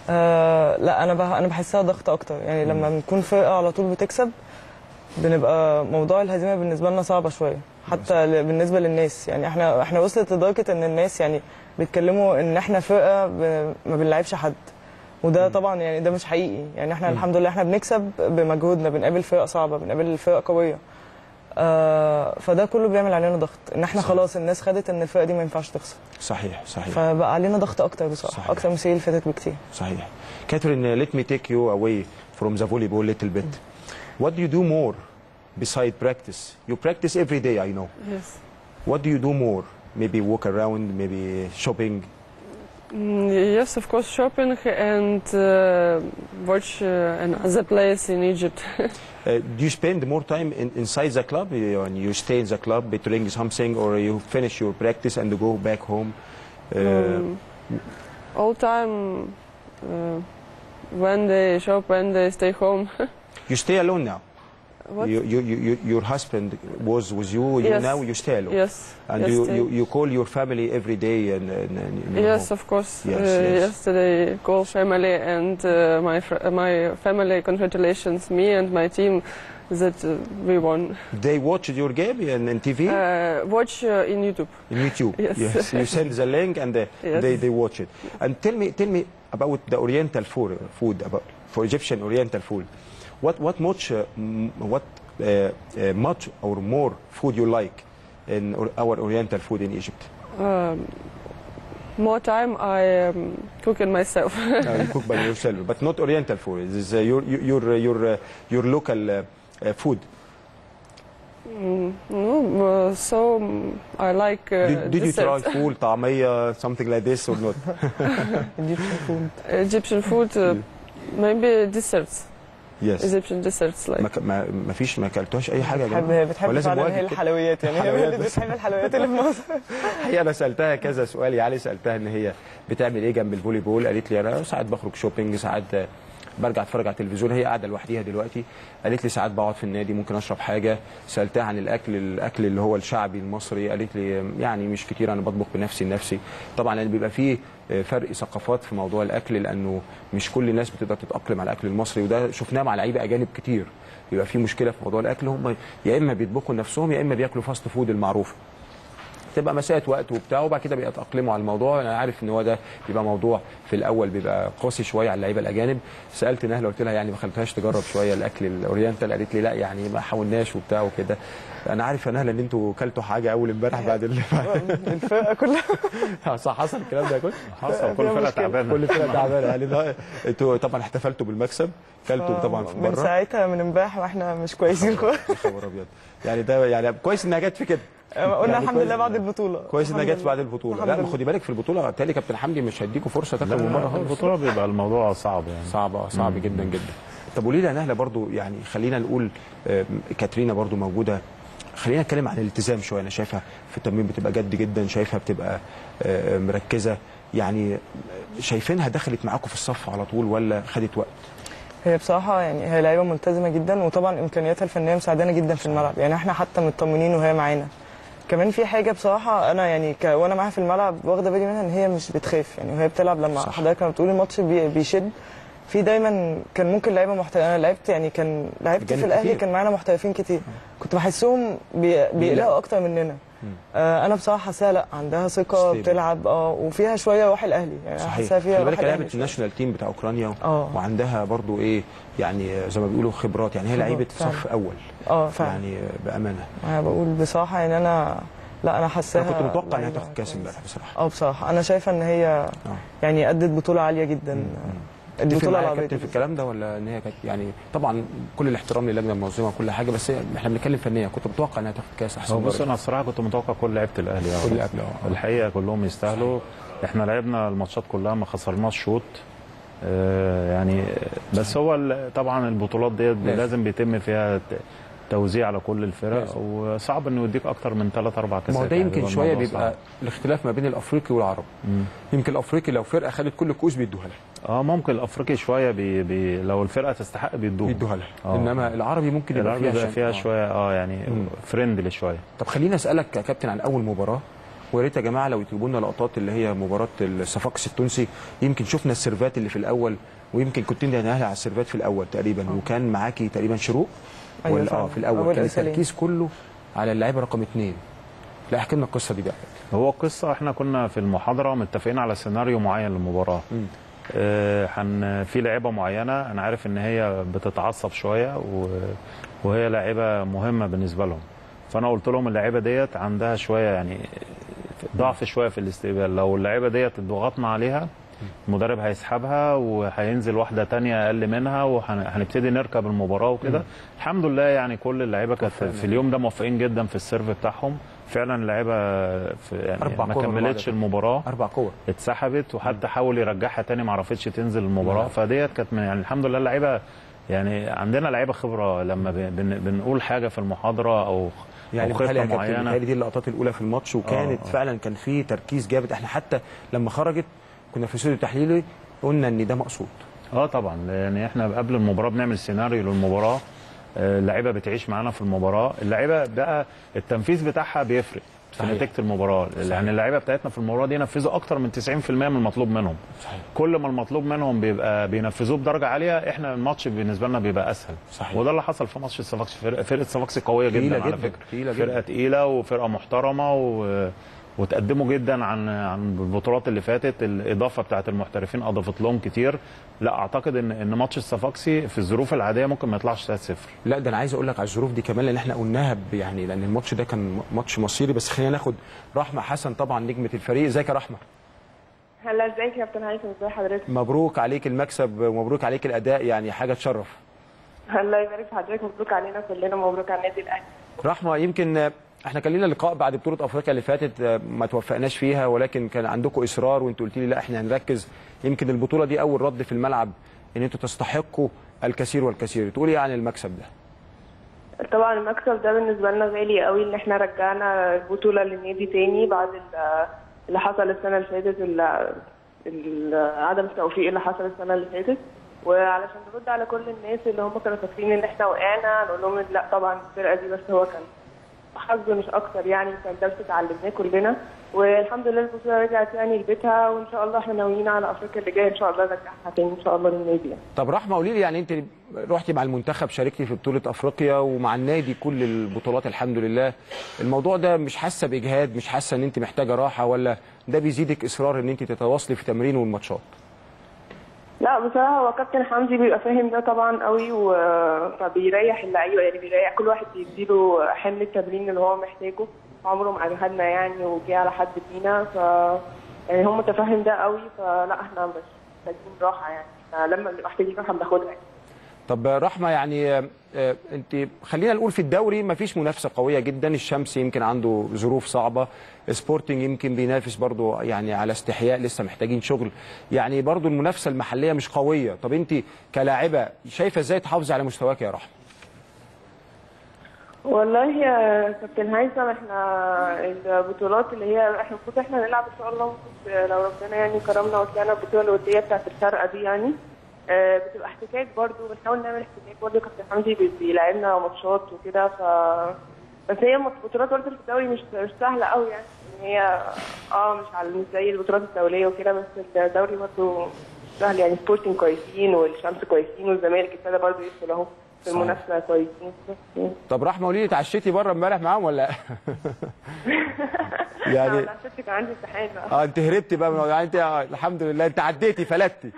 آه لا انا بح انا بحسها ضغط اكتر يعني لما بنكون فرقه على طول بتكسب بنبقى موضوع الهزيمه بالنسبه لنا صعبه شويه حتى ل- بالنسبه للناس يعني احنا احنا وصلت لدرجه ان الناس يعني بيتكلموا ان احنا فرقه ب... ما بنلعبش حد وده طبعا يعني ده مش حقيقي يعني احنا الحمد لله احنا بنكسب بمجهودنا بنقابل فرق صعبه بنقابل فرق قويه آه فده كله بيعمل علينا ضغط ان احنا خلاص الناس خدت ان الفرقه دي ما ينفعش تخسر صحيح صحيح فبقى علينا ضغط اكتر بصراحه صحيح. اكتر من السنين اللي فاتت بكتير صحيح Catherine, uh, let me take you away from the volleyball a little bit. What do you do more beside practice? You practice every day, I know. Yes. What do you do more? Maybe walk around, maybe shopping. Mm, yes, of course, shopping and uh, watch uh, another place in Egypt. Uh, do you spend more time in, inside the club? You, and you stay in the club doing something, or you finish your practice and go back home? Uh, Um, all time uh, when they shop, when they stay home. you stay alone now. What? You, you, you, you- your husband was with you. You Yes. now you stay alone. Yes. And yes, you, they- you, you call your family every day and, and, and in your Yes, home. of course. Yes, uh, yes. Yesterday, call family and uh, my fr- uh, my family congratulations me and my team that uh, we won. They watched your game in, in TV, Uh, watch uh, in YouTube. in YouTube. yes. You send the link and they, Yes. they, they watch it. And tell me, tell me about the Oriental food, food about for Egyptian Oriental food. What what much uh, m- what uh, uh, much or more food you like in or- our Oriental food in Egypt? Um, more time I um, cook it myself. Uh, you cook by yourself, but not Oriental food. This is uh, your your your uh, your local uh, uh, food. Mm, no, uh, so um, I like. Uh, did, did you try desserts. food, طعمية, something like this or not? Egyptian food Egyptian food, uh, maybe desserts. Yes. Egyptian desserts like. ما ك- ما ما فيش ما اكلتوش اي حاجه يا بتحب جماعه بتحب ولازم فعلا واجب هي كده. الحلويات يعني هي حلويات اللي بس. بتحب الحلويات اللي في مصر هي انا سالتها كذا سؤال يا علي سالتها ان هي بتعمل ايه جنب الفولي بول قالت لي انا ساعات بخرج شوبينج ساعات برجع اتفرج على التلفزيون هي قاعده لوحديها دلوقتي قالت لي ساعات بقعد في النادي ممكن اشرب حاجه سالتها عن الاكل الاكل اللي هو الشعبي المصري قالت لي يعني مش كتير انا بطبخ بنفسي لنفسي طبعا لان بيبقى فيه فرق ثقافات في موضوع الاكل لانه مش كل الناس بتقدر تتاقلم على الاكل المصري وده شفناه مع لعيبه اجانب كتير بيبقى في مشكله في موضوع الاكل هم يا اما بيطبخوا لنفسهم يا اما بياكلوا فاست فود المعروفه تبقى مساله وقت وبتاع وبعد كده بيتاقلموا على الموضوع انا عارف ان هو ده بيبقى موضوع في الاول بيبقى قاسي شويه على اللعيبه الاجانب سالت نهله قلت لها يعني ما خليتهاش تجرب شويه الاكل الاورينتال قالت لي لا يعني ما حاولناش وبتاع وكده انا عارف يا نهله ان انتوا كلتوا حاجه اول امبارح بعد ال... الفرقه كلها صح حصل الكلام ده يا كل حصل كل فيها فرقه مشكلة. تعبانه كل فرقه تعبانه يعني ده- انتوا طبعا احتفلتوا بالمكسب كلتوا طبعا في من بره ساعتها من امبارح واحنا مش كويسين خالص يا خبر ابيض يعني ده يعني كويس انها جت في كده قلنا يعني الحمد كويس لله بعد إنها- البطوله كويس انها الحمد جت لله. بعد البطوله الحمد لا ما لله. خدي بالك في البطوله بالتالي كابتن حمدي مش هيديكوا فرصه تاكلوا من بره لا خالص البطوله بيبقى الموضوع صعب يعني صعبة صعب جدا جدا طب قولي لي يا نهله برضو يعني خلينا نقول آه، كاترينا برضو موجوده خلينا نتكلم عن الالتزام شويه انا شايفها في التمرين بتبقى جد جدا شايفها بتبقى آه، مركزه يعني شايفينها دخلت معاكم في الصف على طول ولا خدت وقت هي بصراحه يعني هي لعيبه ملتزمه جدا وطبعا امكانياتها الفنيه مساعدانا جدا في الملعب يعني احنا حتى مطمنين وهي معانا كمان في حاجه بصراحه انا يعني ك... وانا معاها في الملعب واخده بالي منها ان هي مش بتخاف يعني وهي بتلعب لما صح. حضرتك لما بتقولي الماتش بي... بيشد في دايما كان ممكن لعيبه محترفه انا لعبت يعني كان لعبت جانب في الاهلي كتير. كان معانا محترفين كتير كنت بحسهم بي... بيقلقوا اكتر مننا آه انا بصراحه حاساها لا عندها ثقه Stable. بتلعب اه وفيها شويه روح الاهلي يعني أنا صحيح حاساها فيها خلي روح بالك الأهلي لعبت شوية. الناشونال تيم بتاع اوكرانيا اه. وعندها برضو ايه يعني زي ما بيقولوا خبرات يعني هي خبرات لعيبه فعلا. صف اول اه فعلا يعني بامانه انا بقول بصراحه يعني انا لا انا حاساها انا كنت متوقع انها لعيبة تاخد كاس كويسة. امبارح بصراحه اه بصراحه انا شايفه ان هي يعني ادت بطوله عاليه جدا تتفق البطوله معايا يا العربيه كابتن في دي. الكلام ده ولا ان هي كانت يعني طبعا كل الاحترام للجنه المنظمه وكل حاجه بس احنا بنتكلم فنيا كنت متوقع انها تاخد كاس احسن هو بص درجة. انا الصراحه كنت متوقع كل لعيبه الاهلي اه كل اللي قبله اه الحقيقه كلهم يستاهلوا احنا لعبنا الماتشات كلها ما خسرناش شوط آه، يعني بس هو ال- طبعا البطولات ديت لازم. لازم بيتم فيها ت- توزيع على كل الفرق لازم. وصعب انه يديك اكتر من ثلاث اربع كاسات ما هو ده يعني يمكن بيبقى شويه الموضوع بيبقى صعب. الاختلاف ما بين الافريقي والعربي مم. يمكن الافريقي لو فرقه خدت كل الكؤوس بيدوها لها اه ممكن الافريقي شويه بي بي لو الفرقه تستحق بيدوه بيدوها لها آه. انما العربي ممكن يبقى العربي فيها, بيبقى فيها آه. شويه اه يعني مم. فريندلي شويه طب خليني اسالك يا كابتن عن اول مباراه ويا ريت يا جماعه لو يجيبوا لنا لقطات اللي هي مباراه الصفاقس التونسي يمكن شفنا السيرفات اللي في الاول ويمكن كنت انت نهله على السيرفات في الاول تقريبا وكان معاكي تقريبا شروق أيوة ولا اه فعلا. في الاول أول كان إرسالين. التركيز كله على اللاعيبه رقم اثنين لا احكي لنا القصه دي بقى هو القصه احنا كنا في المحاضره متفقين على سيناريو معين للمباراه مم. آه، حن في لعيبه معينه انا عارف ان هي بتتعصب شويه و... وهي لاعيبه مهمه بالنسبه لهم فانا قلت لهم اللعيبه ديت عندها شويه يعني ضعف شويه في الاستقبال لو اللعيبه ديت ضغطنا عليها المدرب هيسحبها وهينزل واحده تانية اقل منها وهنبتدي نركب المباراه وكده الحمد لله يعني كل اللعيبه كانت في اليوم ده موفقين جدا في السيرف بتاعهم فعلا اللعيبه في يعني أربع ما كور ورا كملتش بعض. المباراه اربع كور اتسحبت وحتى حاول يرجعها تاني ما عرفتش تنزل المباراه فديت كانت من- يعني الحمد لله اللعيبه يعني عندنا لعيبه خبره لما بن- بن بنقول حاجه في المحاضره او يعني او بتهيألي يا خطه كابتن معينه بتهيألي دي اللقطات الاولى في الماتش وكانت آه، آه. فعلا كان في تركيز جامد احنا حتى لما خرجت كنا في الاستوديو التحليلي قلنا ان ده مقصود اه طبعا يعني احنا قبل المباراه بنعمل سيناريو للمباراه آه، اللعيبه بتعيش معانا في المباراه اللعيبه بقى التنفيذ بتاعها بيفرق في صحيح. نتيجه المباراه يعني اللعيبه بتاعتنا في المباراه دي نفذوا اكتر من 90% من المطلوب منهم صحيح. كل ما المطلوب منهم بيبقى بينفذوه بدرجه عاليه احنا الماتش بالنسبه لنا بيبقى اسهل صحيح. وده اللي حصل في ماتش الصفاقسي فرقه فرقه الصفاقسي قويه تقيلة جدا على جداً، فكره تقيلة جداً. فرقه تقيله وفرقه محترمه و... وتقدموا جدا عن عن البطولات اللي فاتت الاضافه بتاعت المحترفين اضافت لهم كتير لا اعتقد ان ان ماتش الصفاقسي في الظروف العاديه ممكن ما يطلعش 3-0 لا ده انا عايز اقول لك على الظروف دي كمان لان احنا قلناها ب- يعني لان الماتش ده كان ماتش مصيري بس خلينا ناخد رحمه حسن طبعا نجمه الفريق ازيك يا رحمه هلا ازيك يا كابتن هيثم ازي حضرتك مبروك عليك المكسب ومبروك عليك الاداء يعني حاجه تشرف الله يبارك في حضرتك مبروك علينا كلنا مبروك على النادي الاهلي رحمه يمكن آه، احنا كان لنا لقاء بعد بطوله افريقيا اللي فاتت آه، ما توفقناش فيها ولكن كان عندكم اصرار وانت قلت لي لا احنا هنركز يمكن البطوله دي اول رد في الملعب ان انتوا تستحقوا الكثير والكثير تقولي ايه عن المكسب ده طبعا المكسب ده بالنسبه لنا غالي قوي ان احنا رجعنا البطوله للنادي تاني بعد ال- اللي حصل السنه اللي فاتت ال- ال- عدم التوفيق اللي حصل السنه اللي فاتت وعلشان نرد على كل الناس اللي هم كانوا فاكرين ان احنا وقعنا نقول لهم لا طبعا الفرقه دي بس هو كان حظ مش اكتر يعني كان درس اتعلمناه كلنا والحمد لله البطوله رجعت يعني لبيتها وان شاء الله احنا ناويين على افريقيا اللي جايه ان شاء الله نرجعها تاني ان شاء الله للنادي يعني. طب رحمه قولي لي يعني انت رحتي مع المنتخب شاركتي في بطوله افريقيا ومع النادي كل البطولات الحمد لله الموضوع ده مش حاسه باجهاد مش حاسه ان انت محتاجه راحه ولا ده بيزيدك اصرار ان انت تتواصلي في تمرين والماتشات لا بصراحة هو كابتن حمدي بيبقى فاهم ده طبعا قوي و... فبيريح اللعيبة يعني بيريح كل واحد بيديله حمل التمرين اللي هو محتاجه عمره ما أجهدنا يعني وجه على حد فينا ف يعني هو متفاهم ده قوي فلا احنا مش محتاجين راحة يعني احنا لما بنبقى محتاجين راحة بناخدها يعني. طب رحمه يعني آه، آه، انت خلينا نقول في الدوري مفيش منافسه قويه جدا الشمس يمكن عنده ظروف صعبه سبورتنج يمكن بينافس برضو يعني على استحياء لسه محتاجين شغل يعني برضو المنافسه المحليه مش قويه طب انت كلاعبه شايفه ازاي تحافظي على مستواك يا رحمه والله يا كابتن هيثم احنا البطولات اللي هي احنا المفروض احنا نلعب ان شاء الله المفروض لو ربنا يعني كرمنا وطلعنا البطوله الوديه بتاعت الشارقه دي يعني آه، بتبقى احتكاك برضو بنحاول نعمل احتكاك برضو كابتن حمدي بي- بيلعبنا ماتشات وكده ف بس هي البطولات برضو في الدوري مش مش سهله قوي يعني ان هي اه مش على مش زي البطولات الدوليه وكده بس الدوري برضو سهل يعني سبورتنج كويسين والشمس كويسين والزمالك ابتدى برضو يدخل اهو في صحيح. المنافسه كويسين طب رحمه قولي لي اتعشيتي بره امبارح معاهم ولا يعني انا ست كان عندي امتحان بقى اه انت هربتي بقى من يعني انت آه، الحمد لله انت عديتي فلتي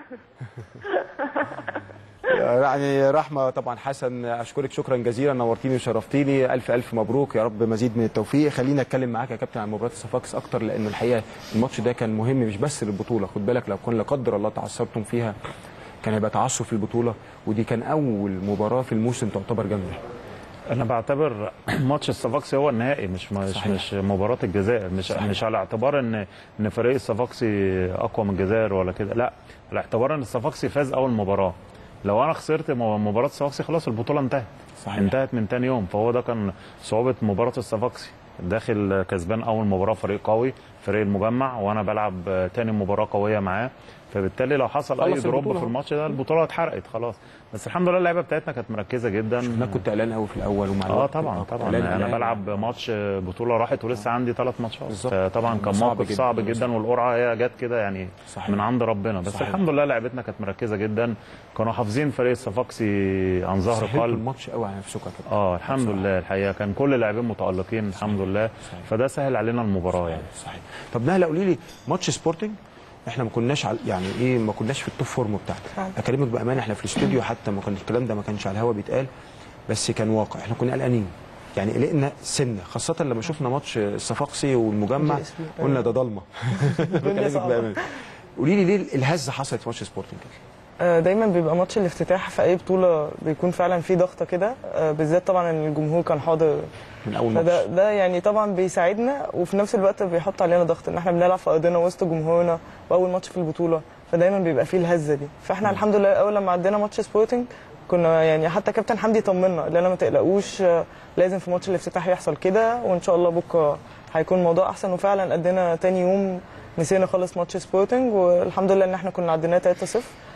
يعني رحمه طبعا حسن اشكرك شكرا جزيلا نورتيني وشرفتيني الف الف مبروك يا رب مزيد من التوفيق خلينا اتكلم معاك يا كابتن عن مباراه الصفاقس اكتر لان الحقيقه الماتش ده كان مهم مش بس للبطوله خد بالك لو كان لا قدر الله تعثرتم فيها كان هيبقى تعثر في البطوله ودي كان اول مباراه في الموسم تعتبر جامده انا بعتبر ماتش الصفاقسي هو النهائي مش مش, صحيح. مش مباراه الجزائر مش صحيح. مش على اعتبار ان ان فريق الصفاقسي اقوى من الجزائر ولا كده لا على اعتبار ان الصفاقسي فاز اول مباراه لو انا خسرت م- مباراه الصفاقسي خلاص البطوله انتهت صحيح. انتهت من تاني يوم فهو ده كان صعوبه مباراه الصفاقسي داخل كسبان اول مباراه فريق قوي فريق المجمع وانا بلعب آه، تاني مباراه قويه معاه فبالتالي لو حصل اي خلص دروب البطولة في أهو. الماتش ده البطوله اتحرقت خلاص بس الحمد لله اللعيبه بتاعتنا كانت مركزه جدا انا كنت قلقان قوي في الاول ومع اه الوقت طبعا كنت طبعا قلقان انا قلقان. بلعب ماتش بطوله راحت ولسه عندي ثلاث ماتشات بالظبط. طبعا كان صعب موقف جدا. صعب جدا والقرعه هي جت كده يعني صحيح. من عند ربنا بس صحيح. الحمد لله لعبتنا كانت مركزه جدا كانوا حافظين فريق الصفاقسي عن ظهر سهلتوا قلب الماتش قوي على نفسكم يا كابتن اه الحمد لله الحقيقه كان كل اللاعبين متالقين الحمد لله فده سهل علينا المباراه يعني صحيح طب نهله قولي لي ماتش سبورتنج احنا ما كناش على يعني ايه ما كناش في التوب فورم بتاعنا فعلا. اكلمك بامانه احنا في الاستوديو حتى ما كان الكلام ده ما كانش على الهوا بيتقال بس كان واقع احنا كنا قلقانين يعني قلقنا سنه خاصه لما شفنا ماتش الصفاقسي والمجمع جي اس بي. قلنا ده ضلمه بكلمك صعبة. بامانه قولي لي ليه الهزه حصلت في ماتش سبورتنج كده آه، دايما بيبقى ماتش الافتتاح في اي بطوله بيكون فعلا فيه ضغطه كده آه، بالذات طبعا ان الجمهور كان حاضر من اول ماتش فده ده يعني طبعا بيساعدنا وفي نفس الوقت بيحط علينا ضغط ان احنا بنلعب في ارضنا وسط جمهورنا واول ماتش في البطوله فدايما بيبقى فيه الهزه دي فاحنا الحمد لله اول لما عدينا ماتش سبورتنج كنا يعني حتى كابتن حمدي طمنا قال لنا ما تقلقوش آه، لازم في ماتش الافتتاح يحصل كده وان شاء الله بكره هيكون الموضوع احسن وفعلا ادينا تاني يوم نسينا خالص ماتش سبورتنج والحمد لله ان احنا كنا عديناه 3-0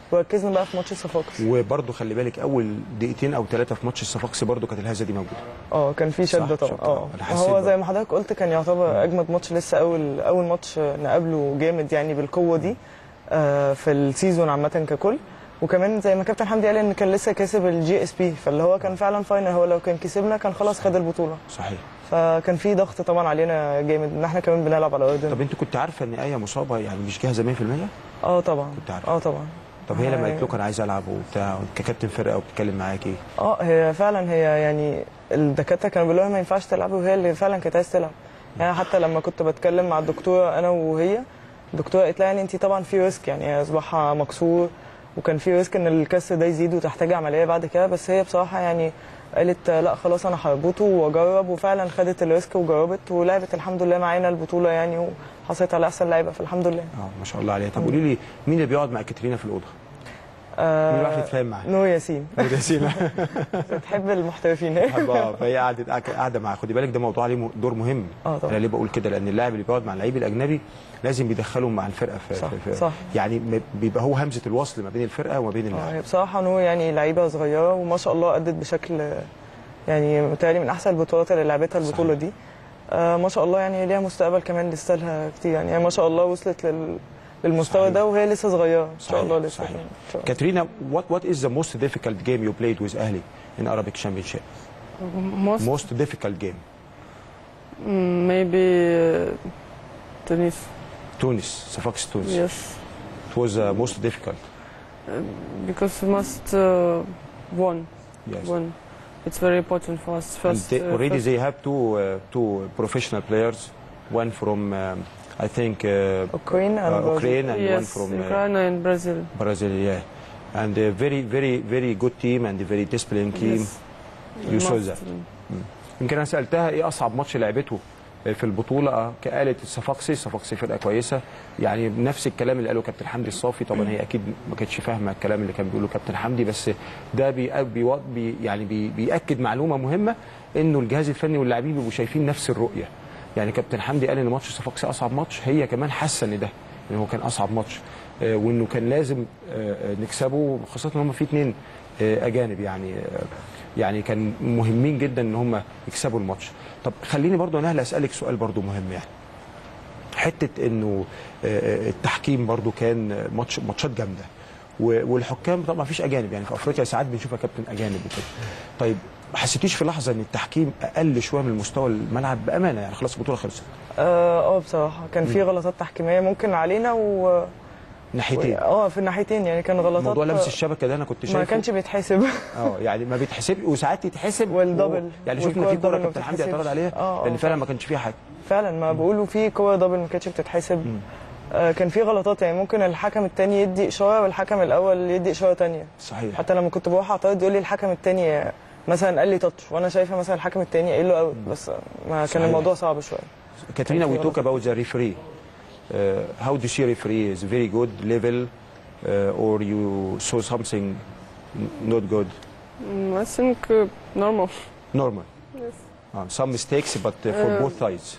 وركزنا بقى في ماتش صفاقسي وبرده خلي بالك اول دقيقتين او ثلاثه في ماتش الصفاقسي برده كانت الهزه دي موجوده اه كان في شده صح، طبعا شدة، اه أنا حسيت هو بقى. زي ما حضرتك قلت كان يعتبر اجمد ماتش لسه اول اول ماتش نقابله جامد يعني بالقوه دي آه، في السيزون عامه ككل وكمان زي ما كابتن حمدي قال ان كان لسه كاسب الجي اس بي فاللي هو كان فعلا فاينل هو لو كان كسبنا كان خلاص خد البطوله صحيح فكان في ضغط طبعا علينا جامد ان احنا كمان بنلعب على ارضنا طب انت كنت عارفه ان ايه مصابه يعني مش جاهزه 100% اه طبعا كنت عارف. اه طبعا طب هي لما آه، قالت لكم انا عايز العب وبتاع ككابتن فرقه وبتتكلم معاكي اه هي فعلا هي يعني الدكاتره كانوا بيقولوا لها ما ينفعش تلعبي وهي اللي فعلا كانت عايزه تلعب يعني حتى لما كنت بتكلم مع الدكتوره انا وهي الدكتوره قالت لها يعني انت طبعا في ريسك يعني اصبحها مكسور وكان في ريسك ان الكسر ده يزيد وتحتاج عمليه بعد كده بس هي بصراحه يعني قالت لا خلاص انا هربطه واجرب وفعلا خدت الريسك وجربت ولعبت الحمد لله معانا البطوله يعني وحصلت على احسن لعيبه فالحمد لله اه ما شاء الله عليها طب قولي لي مين اللي بيقعد مع كاترينا في الاوضه مين اللي بيعرف يتفاهم معاها نور ياسين نور ياسين بتحب المحترفين اه فهي قعدت قاعده معاها خدي بالك ده موضوع عليه م- دور مهم اه طبعا. انا ليه بقول كده لان اللاعب اللي بيقعد مع اللعيب الاجنبي لازم بيدخلهم مع الفرقه في, صح، في, في صح. يعني م- بيبقى هو همزه الوصل ما بين الفرقه وما بين اه اللاعب هي بصراحة نور يعني لعيبة صغيرة وما شاء الله أدت بشكل يعني متهيألي من أحسن البطولات اللي لعبتها البطولة صحيح. دي آه ما شاء الله يعني ليها مستقبل كمان لسه لها كتير يعني هي ما شاء الله وصلت لل للمستوى صحيح. ده وهي لسه صغيرة إن شاء صحيح، الله لسه صحيح. كمان إن شاء الله. كاترينا what what is the most difficult game you played with Ahli in Arabic Championship Most, most difficult game mm, maybe uh, Tunis. Tunis صفاقس تونس Yes, it was uh, most difficult because we must uh, won. yes Won. It's very important for us. and First, they, uh, already first- they have two uh, two professional players one from um, I think uh, Ukraine and uh, Brazil. Ukraine and one yes, from uh, Ukraine and Brazil. Brazil yeah and a very very very good team and a very disciplined team Yes. You saw Must, that. uh, يمكن انا سالتها ايه اصعب ماتش لعبته في البطوله آه، قالت الصفاقسي الصفاقسي فرقه كويسه يعني نفس الكلام اللي قاله كابتن حمدي الصافي طبعا هي اكيد ما كانتش فاهمه الكلام اللي كان بيقوله كابتن حمدي بس ده بي بي بي يعني بي بياكد معلومه مهمه انه الجهاز الفني واللاعبين بيبقوا شايفين نفس الرؤيه يعني كابتن حمدي قال ان ماتش الصفاقسي اصعب ماتش هي كمان حاسه ان ده ان هو كان اصعب ماتش آه، وانه كان لازم آه، آه، نكسبه خاصه ان هم في اثنين اجانب يعني آه، يعني كان مهمين جدا ان هم يكسبوا الماتش طب خليني برضو انا اسالك سؤال برضو مهم يعني حته انه آه، التحكيم برضو كان ماتش ماتشات جامده و- والحكام طبعا مفيش اجانب يعني في افريقيا ساعات بنشوف يا كابتن اجانب وكده طيب ما حسيتيش في لحظه ان التحكيم اقل شويه من مستوى الملعب بامانه يعني خلاص البطوله خلصت اه آه، بصراحة كان في غلطات تحكيمية ممكن علينا و ناحيتين اه في الناحيتين يعني كان غلطات موضوع لمس الشبكه ده انا كنت شايفه ما كانش بيتحسب اه يعني ما بيتحسب وساعات يتحسب والدبل. و- يعني شفنا والكرة في كوره الدبل ما كابتن حمدي اعترض بتتحسبش. عليها آه، آه، لان فعلا طبعا. ما كانش فيها حاجه فعلا ما بيقولوا في كوره دبل ما كانتش بتتحسب آه كان في غلطات يعني ممكن الحكم التاني يدي اشاره والحكم الاول يدي اشاره تانية صحيح حتى لما كنت بروح اعترض يقول لي الحكم التاني مثلا قال لي تاتش وانا شايفه مثلا الحكم التاني قايل له اوت بس ما صحيح. كان الموضوع صعب شويه Katrina, Thank we you. talk about the referee. Uh, how do you see referee? Is very good level, uh, or you saw something n- not good? mm, I think uh, normal. Normal. Yes. Uh, some mistakes, but uh, for Uh, both sides.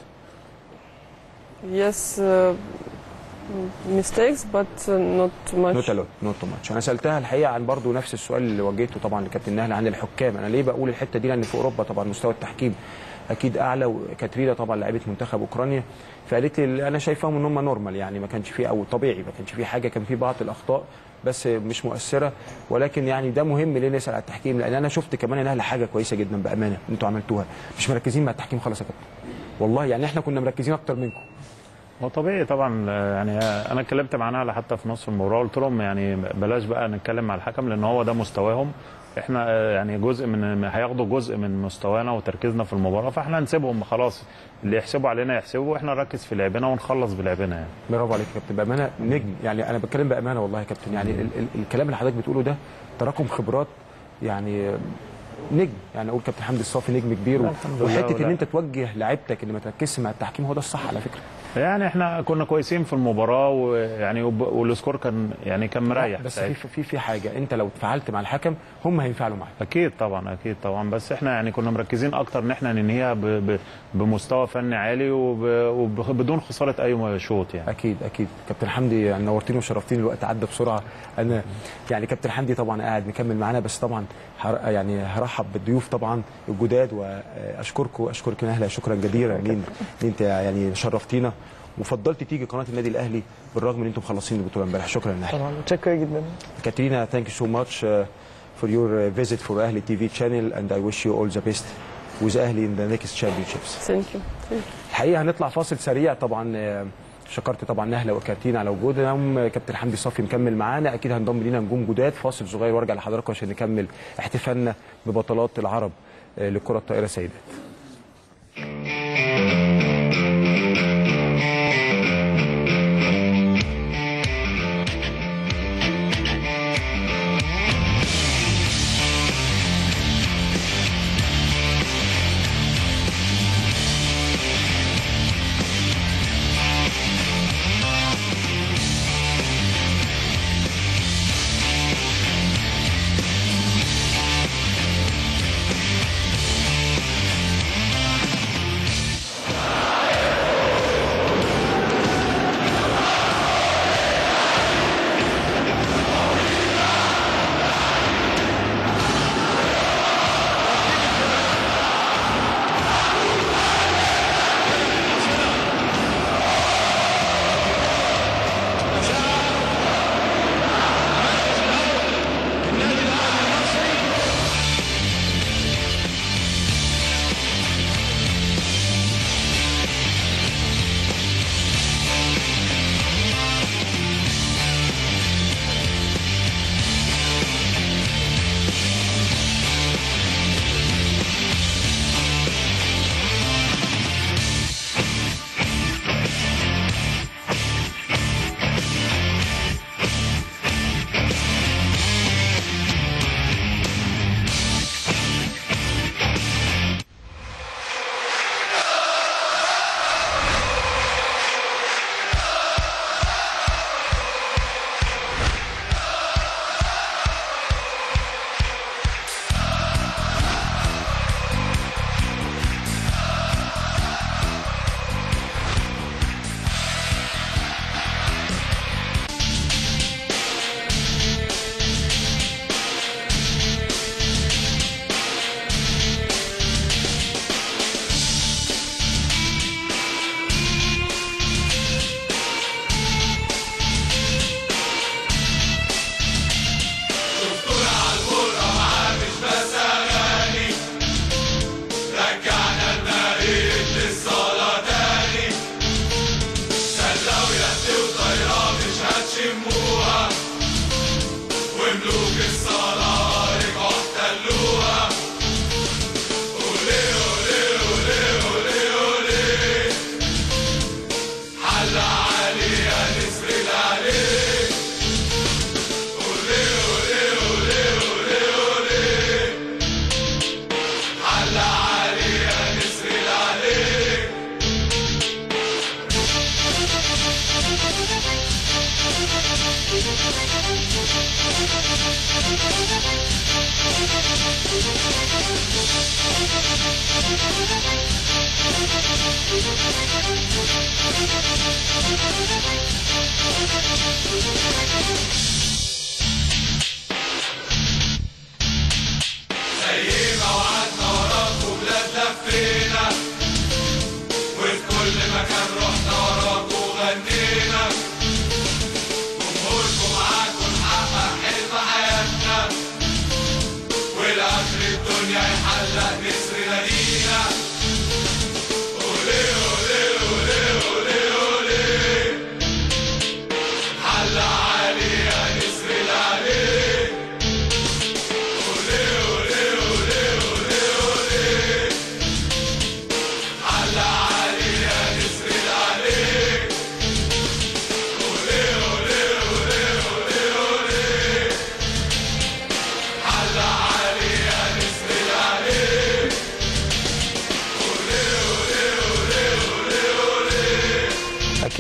Yes, uh, mistakes, but uh, not too much. Not a lot, not too much. انا سالتها الحقيقه عن برضو نفس السؤال اللي وجهته طبعا لكابتن نهله عن الحكام، انا ليه بقول الحته دي لان في اوروبا طبعا مستوى التحكيم اكيد اعلى وكاترينا طبعا لعيبه منتخب اوكرانيا فقالت لي انا شايفاهم ان هم نورمال يعني ما كانش فيه او طبيعي ما كانش فيه حاجه كان فيه بعض الاخطاء بس مش مؤثره ولكن يعني ده مهم ليه نسال على التحكيم لان انا شفت كمان انها حاجه كويسه جدا بامانه انتوا عملتوها مش مركزين مع التحكيم خالص يا كابتن والله يعني احنا كنا مركزين اكتر منكم هو طبيعي طبعا آه، يعني آه، انا اتكلمت مع نهله حتى في نص المباراه قلت لهم يعني بلاش بقى نتكلم مع الحكم لان هو ده مستواهم احنا آه، يعني جزء من هياخدوا جزء من مستوانا وتركيزنا في المباراه فاحنا هنسيبهم خلاص اللي يحسبوا علينا يحسبوا واحنا نركز في لعبنا ونخلص بلعبنا يعني برافو عليك يا كابتن بامانه نجم يعني انا بتكلم بامانه والله يا كابتن يعني ال ال الكلام اللي حضرتك بتقوله ده تراكم خبرات يعني نجم يعني اقول كابتن حمدي الصافي نجم كبير و- الحمد لله وحته ان ولا- انت توجه لعيبتك ان ما تركزش مع التحكيم هو ده الصح على فكره يعني احنا كنا كويسين في المباراه ويعني وب- والسكور كان يعني كان مريح بس ساعتها. في في في حاجه انت لو اتفاعلت مع الحكم هم هينفعلوا معاك اكيد طبعا اكيد طبعا بس احنا يعني كنا مركزين اكتر ان احنا ننهيها ب- ب- بمستوى فني عالي وب- وبدون خساره اي شوط يعني اكيد اكيد كابتن حمدي يعني نورتني وشرفتني الوقت عدى بسرعه انا يعني كابتن حمدي طبعا قاعد مكمل معانا بس طبعا هر يعني هرحب بالضيوف طبعا الجداد واشكركم اشكرك نهله شكرا جزيلا ان إن انت يعني شرفتينا وفضلت تيجي قناه النادي الاهلي بالرغم ان انتم مخلصين البطوله امبارح شكرا نهله طبعا متشكره جدا Katrina, thank you so much uh, for your uh, visit for Ahli TV channel and I wish you all the best with Ahli in the next championships. Thank you. Thank you. الحقيقه هنطلع فاصل سريع طبعا آه، شكرت طبعا نهله وكارتينا على وجودهم آه، كابتن حمدي صافي مكمل معانا اكيد هنضم لينا نجوم جداد فاصل صغير وارجع لحضراتكم عشان نكمل احتفالنا ببطلات العرب آه، لكره الطائره سيدات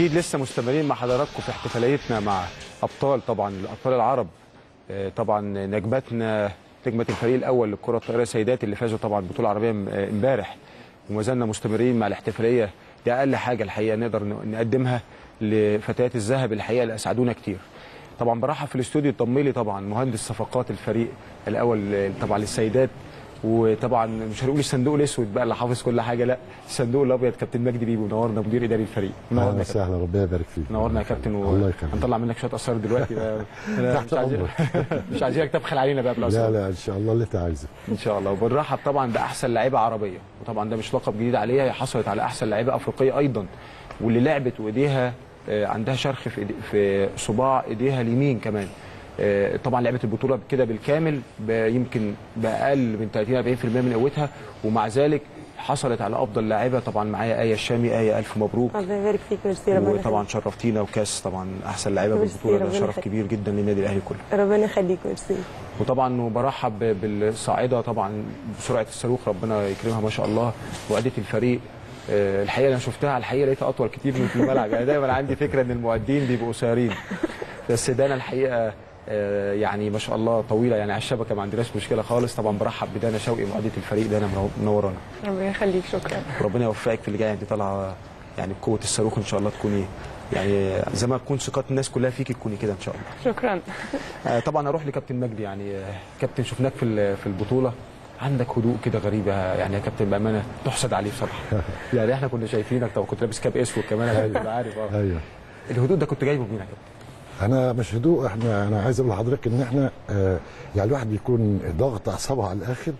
اكيد لسه مستمرين مع حضراتكم في احتفاليتنا مع ابطال طبعا الابطال العرب آه، طبعا نجمتنا نجمه الفريق الاول للكره الطائره سيدات اللي فازوا طبعا بطوله عربيه م- آه، امبارح وما زلنا مستمرين مع الاحتفاليه دي اقل حاجه الحقيقه نقدر ن- نقدمها لفتيات الذهب الحقيقه اللي اسعدونا كتير طبعا برحب في الاستوديو طميلي طبعا مهندس صفقات الفريق الاول آه، طبعا للسيدات وطبعا مش هنقول الصندوق الاسود بقى اللي حافظ كل حاجه لا الصندوق الابيض كابتن مجدي بيبو منورنا مدير اداري الفريق منورنا اهلا يا كابتن. وسهلا ربنا يبارك فيك نورنا يا كابتن و... الله يخليك هنطلع منك شويه اسرار دلوقتي بقى أنا تحت مش عايزين مش عايزينك تبخل علينا بقى لا بالاسرار لا ان شاء الله اللي انت عايزه ان شاء الله وبنرحب طبعا باحسن لعيبه عربيه وطبعا ده مش لقب جديد عليها هي حصلت على احسن لعيبه افريقيه ايضا واللي لعبت وايديها آه، عندها شرخ في إيدي- في صباع ايديها اليمين كمان آه، طبعا لعبت البطوله كده بالكامل ب- يمكن باقل من 30 40% من قوتها ومع ذلك حصلت على افضل لاعبه طبعا معايا ايه الشامي ايه الف مبروك الله يبارك فيك ميرسي ربنا وطبعا يخليك شرفتينا وكاس طبعا احسن لعيبه ميرسي، بالبطوله ده ربنا شرف يخليك. كبير جدا للنادي الاهلي كله ربنا يخليك ميرسي وطبعا برحب بالصاعده طبعا بسرعه الصاروخ ربنا يكرمها ما شاء الله واديه الفريق آه، الحقيقه انا شفتها على الحقيقه لقيتها اطول كتير من في الملعب يعني دايما عندي فكره ان المؤدين بيبقوا قصيرين بس دانا الحقيقه آه، يعني ما شاء الله طويله يعني على الشبكه ما عندناش مشكله خالص طبعا برحب بدانا شوقي مؤديه الفريق دانا منو- منورانا ربنا يخليك شكرا وربنا يوفقك في اللي جاي انت طالعه يعني بقوه الصاروخ ان شاء الله تكوني يعني زي ما تكون ثقات الناس كلها فيكي تكوني كده ان شاء الله شكرا آه، طبعا اروح لكابتن مجدي يعني آه، كابتن شفناك في ال- في البطوله عندك هدوء كده غريبه يعني يا كابتن بامانه تحسد عليه بصراحه يعني احنا كنا شايفينك طب كنت لابس كاب اسود كمان انا كنت عارف اه ايوه الهدوء ده كنت جايبه منين يا كابتن انا مش هدوء احنا انا عايز اقول لحضرتك ان احنا آه يعني الواحد بيكون ضاغط اعصابه على الاخر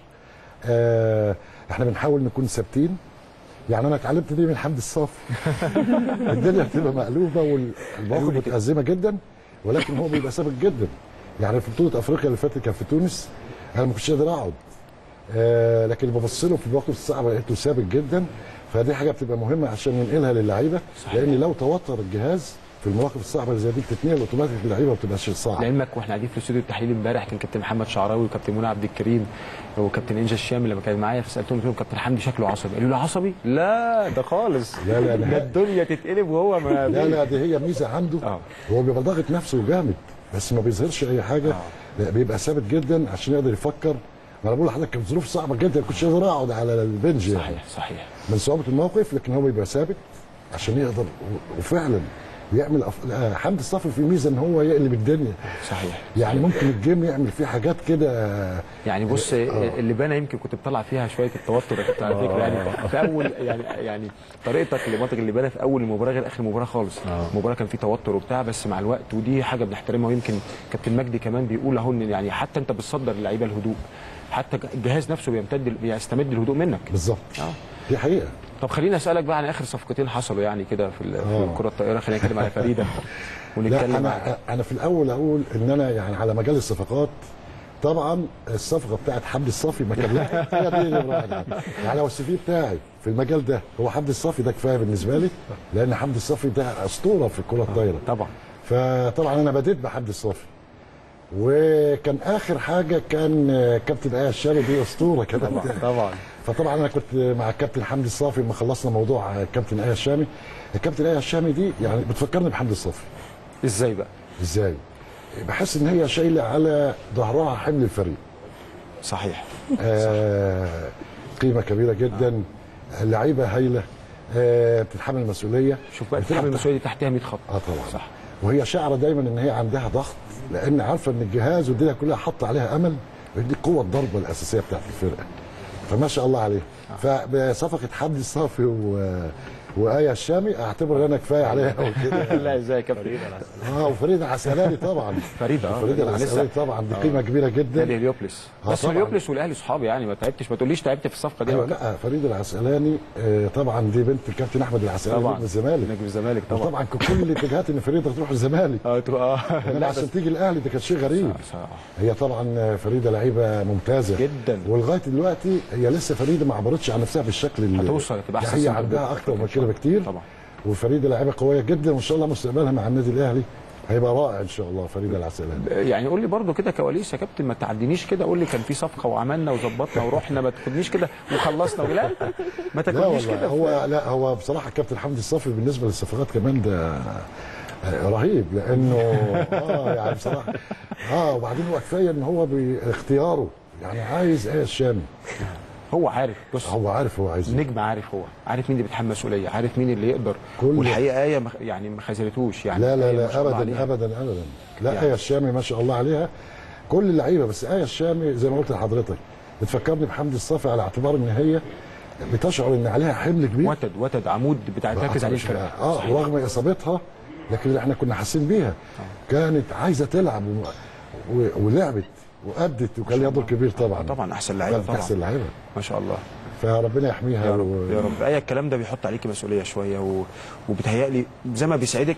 آه احنا بنحاول نكون ثابتين يعني انا اتعلمت دي من حمد الصافي الدنيا بتبقى مقلوبه والمواقف متازمه جدا ولكن هو بيبقى ثابت جدا يعني في بطوله افريقيا اللي فاتت كان في تونس انا ما كنتش قادر اقعد آه لكن ببص له في المواقف الصعبه لقيته ثابت جدا فدي حاجه بتبقى مهمه عشان ننقلها للعيبه لان لو توتر الجهاز في المواقف الصعبه اللي زي دي بتتنقل اوتوماتيك للعيبه ما بتبقاش صعبه لعلمك واحنا قاعدين في الاستوديو التحليلي امبارح كان كابتن محمد شعراوي وكابتن منى عبد الكريم وكابتن انجا الشامي لما كان معايا فسالتهم قلت لهم كابتن حمدي شكله عصبي قالوا لي عصبي لا ده خالص لا لا ده لا الدنيا تتقلب وهو ما لا لا دي هي ميزه عنده آه. هو بيبقى ضاغط نفسه جامد بس ما بيظهرش اي حاجه لا بيبقى ثابت جدا عشان يقدر يفكر ما انا بقول لحضرتك كانت ظروف صعبه جدا ما كنتش قادر اقعد على البنج يعني صحيح صحيح من صعوبه الموقف لكن هو بيبقى ثابت عشان يقدر و- وفعلا بيعمل أف... آه، حمد الصافي في ميزه ان هو يقلب الدنيا صحيح يعني ممكن الجيم يعمل فيه حاجات كده يعني بص اللي بان يمكن كنت بطلع فيها شويه التوتر يا كابتن على فكره يعني في اول يعني يعني طريقتك لمنطق اللي بان في اول المباراه غير اخر المباراه خالص المباراه كان في توتر وبتاع بس مع الوقت ودي حاجه بنحترمها ويمكن كابتن مجدي كمان بيقول اهو ان يعني حتى انت بتصدر للعيبه الهدوء حتى الجهاز نفسه بيمتد بيستمد الهدوء منك بالظبط اه دي حقيقه طب خليني اسالك بقى عن اخر صفقتين حصلوا يعني كده في ال- في آه. الكره الطائره خلينا نتكلم على فريده لا ونتكلم عن انا انا في الاول اقول ان انا يعني على مجال الصفقات طبعا الصفقه بتاعت حمدي الصافي ما كان لها هي دي اللي براحتي. يعني لو السي في بتاعي في المجال ده هو حمدي الصافي ده كفايه بالنسبه لي لان حمدي الصافي ده اسطوره في الكره الطايره طبعا فطبعا انا بديت بحمدي الصافي وكان اخر حاجه كان آه، كابتن ايه الشامي دي اسطوره كمان طبعا فطبعا انا كنت مع الكابتن حمدي الصافي لما خلصنا موضوع الكابتن ايه الشامي الكابتن ايه الشامي دي يعني بتفكرني بحمدي الصافي ازاي بقى ازاي بحس ان هي شايله على ظهرها حمل الفريق صحيح آه قيمه كبيره جدا لعيبه هايله آه بتتحمل المسؤوليه شوف بقى بتلعب التحمل المسؤوليه دي تحتها 100 خط اه طبعا صح وهي شعره دايما ان هي عندها ضغط لان عارفه ان الجهاز والدنيا كلها حاطه عليها امل دي قوه الضربه الاساسيه بتاعت الفرقه فما شاء الله عليه فبصفقه حمدي الصافي و... وآية الشامي اعتبر ان انا كفايه عليها قوي كده لا ازاي يا كابتن اه وفريده عسلاني طبعا فريده اه فريده أنا العسلاني لسه طبعا دي قيمه كبيره نادي جدا هليوبلس آه بس طبعاً. هليوبلس والاهلي صحابي يعني ما تعبتش ما تقوليش تعبت في الصفقه دي ايوه ولا لا فريده العسلاني آه طبعا دي بنت الكابتن احمد العسلاني طبعا نجم الزمالك نجم الزمالك طبعا طبعا كل الاتجاهات ان فريده تروح الزمالك اه تبقى اه انما عشان تيجي الاهلي ده كان شيء غريب صح. هي طبعا فريده لعيبه ممتازه جدا. ولغايه دلوقتي هي لسه فريده ما عبرتش عن نفسها بالشكل اللي هتوصل تبقى احسن هي سنتر عندها باك اكتر من إن كده شاء الله. بكتير طبعا وفريده لعيبه قويه جدا وان شاء الله مستقبلها مع النادي الاهلي هيبقى رائع ان شاء الله فريده العسلان يعني قول لي برضه كده كواليس يا كابتن ما تعدينيش كده قول لي كان في صفقه وعملنا وظبطنا ورحنا ما تاخدنيش كده وخلصنا لا ما لا تاخدنيش والله كده هو لا هو بصراحه كابتن حمدي الصافي بالنسبه للصفقات كمان ده آه، رهيب لانه اه يعني بصراحه اه وبعدين هو كفايه ان هو باختياره يعني عايز ايه الشامي هو عارف بص هو عارف هو عايز إيه. نجم عارف هو عارف مين اللي بيتحمل مسؤوليه عارف مين اللي يقدر كل- والحقيقه ايه مخ- يعني ما خذلتوش يعني لا لا آية ما شاء لا الله ابدا عليها. ابدا ابدا لا يعني. ايه الشامي ما شاء الله عليها كل اللعيبه بس ايه الشامي زي ما قلت لحضرتك بتفكرني بحمدي الصافي على اعتبار ان هي بتشعر ان عليها حمل كبير وتد وتد عمود بتركز عليه الفرقه اه ورغم اصابتها لكن احنا كنا حاسين بيها كانت عايزه تلعب و... و... ولعبت وادت وكان ليها دور كبير طبعا طبعا احسن لعيبه كانت طبعا احسن لعيبه ما شاء الله فربنا يحميها يا رب و... يا رب ايه الكلام ده بيحط عليكي مسؤوليه شويه و... وبتهيألي زي ما بيسعدك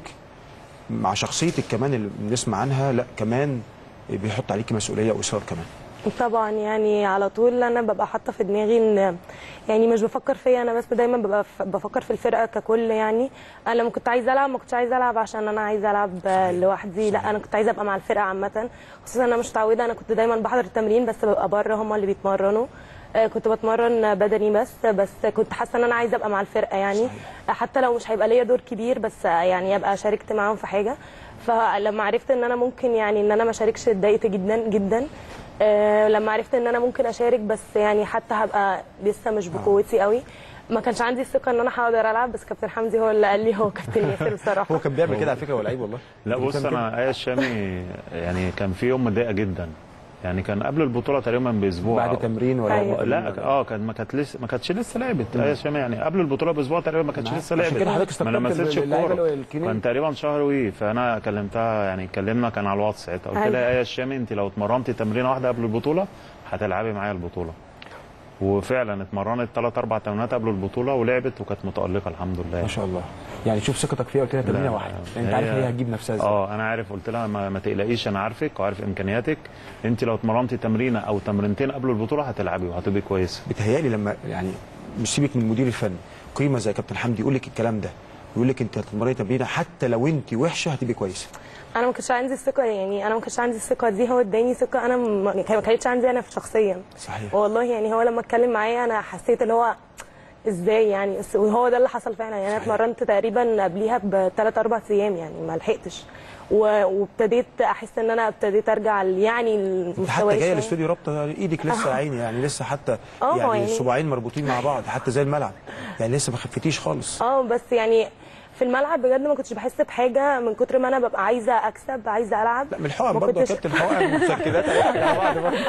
مع شخصيتك كمان اللي بنسمع عنها لا كمان بيحط عليكي مسؤوليه واصرار كمان طبعا يعني على طول انا ببقى حاطه في دماغي ان يعني مش بفكر فيا انا بس دايما ببقى ف- بفكر في الفرقه ككل يعني انا لما كنت عايزه العب ما كنتش عايزه العب عشان انا عايزه العب لوحدي لا انا كنت عايزه ابقى مع الفرقه عامه خصوصا انا مش متعوده انا كنت دايما بحضر التمرين بس ببقى بره هم اللي بيتمرنوا آه، كنت بتمرن بدني بس بس كنت حاسه ان انا عايزه ابقى مع الفرقه يعني آه، حتى لو مش هيبقى ليا دور كبير بس آه، يعني ابقى شاركت معاهم في حاجه فلما عرفت ان انا ممكن يعني ان انا ما اشاركش اتضايقت جدا جدا آه، لما عرفت ان انا ممكن اشارك بس يعني حتى هبقى لسه مش بقوتي قوي ما كانش عندي الثقه ان انا هقدر العب بس كابتن حمدي هو اللي قال لي هو كابتن ياسر بصراحه هو كان بيعمل كده على فكره هو لعيب والله لا كان بص كده. انا ايه الشامي يعني كان في يوم مضايقه جدا يعني كان قبل البطوله تقريبا باسبوع بعد تمرين ولا أيوة. لا اه كان ما كانت لسه ما كانتش لسه لعبت ايه الشامي يعني قبل البطوله باسبوع تقريبا ما كانتش نعم. لسه عشان لعبت كده حضرتك ما استخدمت لمستش اللعيبة الكوره الكينيين. كان تقريبا شهر وي فانا كلمتها يعني كلمنا كان على الواتس ساعتها قلت أيوة. لها ايه الشامي انت لو اتمرنتي تمرينه واحده قبل البطوله هتلعبي معايا البطوله وفعلا اتمرنت ثلاث اربع تمرينات قبل البطوله ولعبت وكانت متالقه الحمد لله ما شاء الله يعني شوف ثقتك فيها قلت لها تمرينه لا، واحده انت هي- عارف هي هتجيب نفسها ازاي اه انا عارف قلت لها ما, ما تقلقيش انا عارفك وعارف امكانياتك انت لو اتمرنتي تمرينه او تمرينتين قبل البطوله هتلعبي وهتبقي كويسه بتهيألي لما يعني مش سيبك من المدير الفني قيمه زي كابتن حمدي يقول لك الكلام ده يقول لك انت هتتمرني تمرينه حتى لو انت وحشه هتبقي كويسه انا ما كانش عندي الثقه يعني انا ما كانش عندي الثقه دي هو اداني ثقه انا ما ما كانتش عندي انا شخصيا صحيح والله يعني هو لما اتكلم معايا انا حسيت اللي هو ازاي يعني بس- وهو ده اللي حصل فعلا يعني انا صحيح. اتمرنت تقريبا قبليها بثلاث اربع ايام يعني ما لحقتش و- وابتديت احس ان انا ابتديت ارجع ل- يعني انت حتى لمستواي جايه شوية. الاستوديو رابطه ايدك لسه يا عيني يعني لسه حتى اه، يعني يعني- الصباعين مربوطين مع بعض حتى زي الملعب يعني لسه ما خفتيش خالص اه بس يعني في الملعب بجد ما كنتش بحس بحاجه من كتر ما انا ببقى عايزه اكسب عايزه العب لا من الحقن ما برضه يا كنتش- كابتن حقن والمسكنات اي حاجه على بعض برضه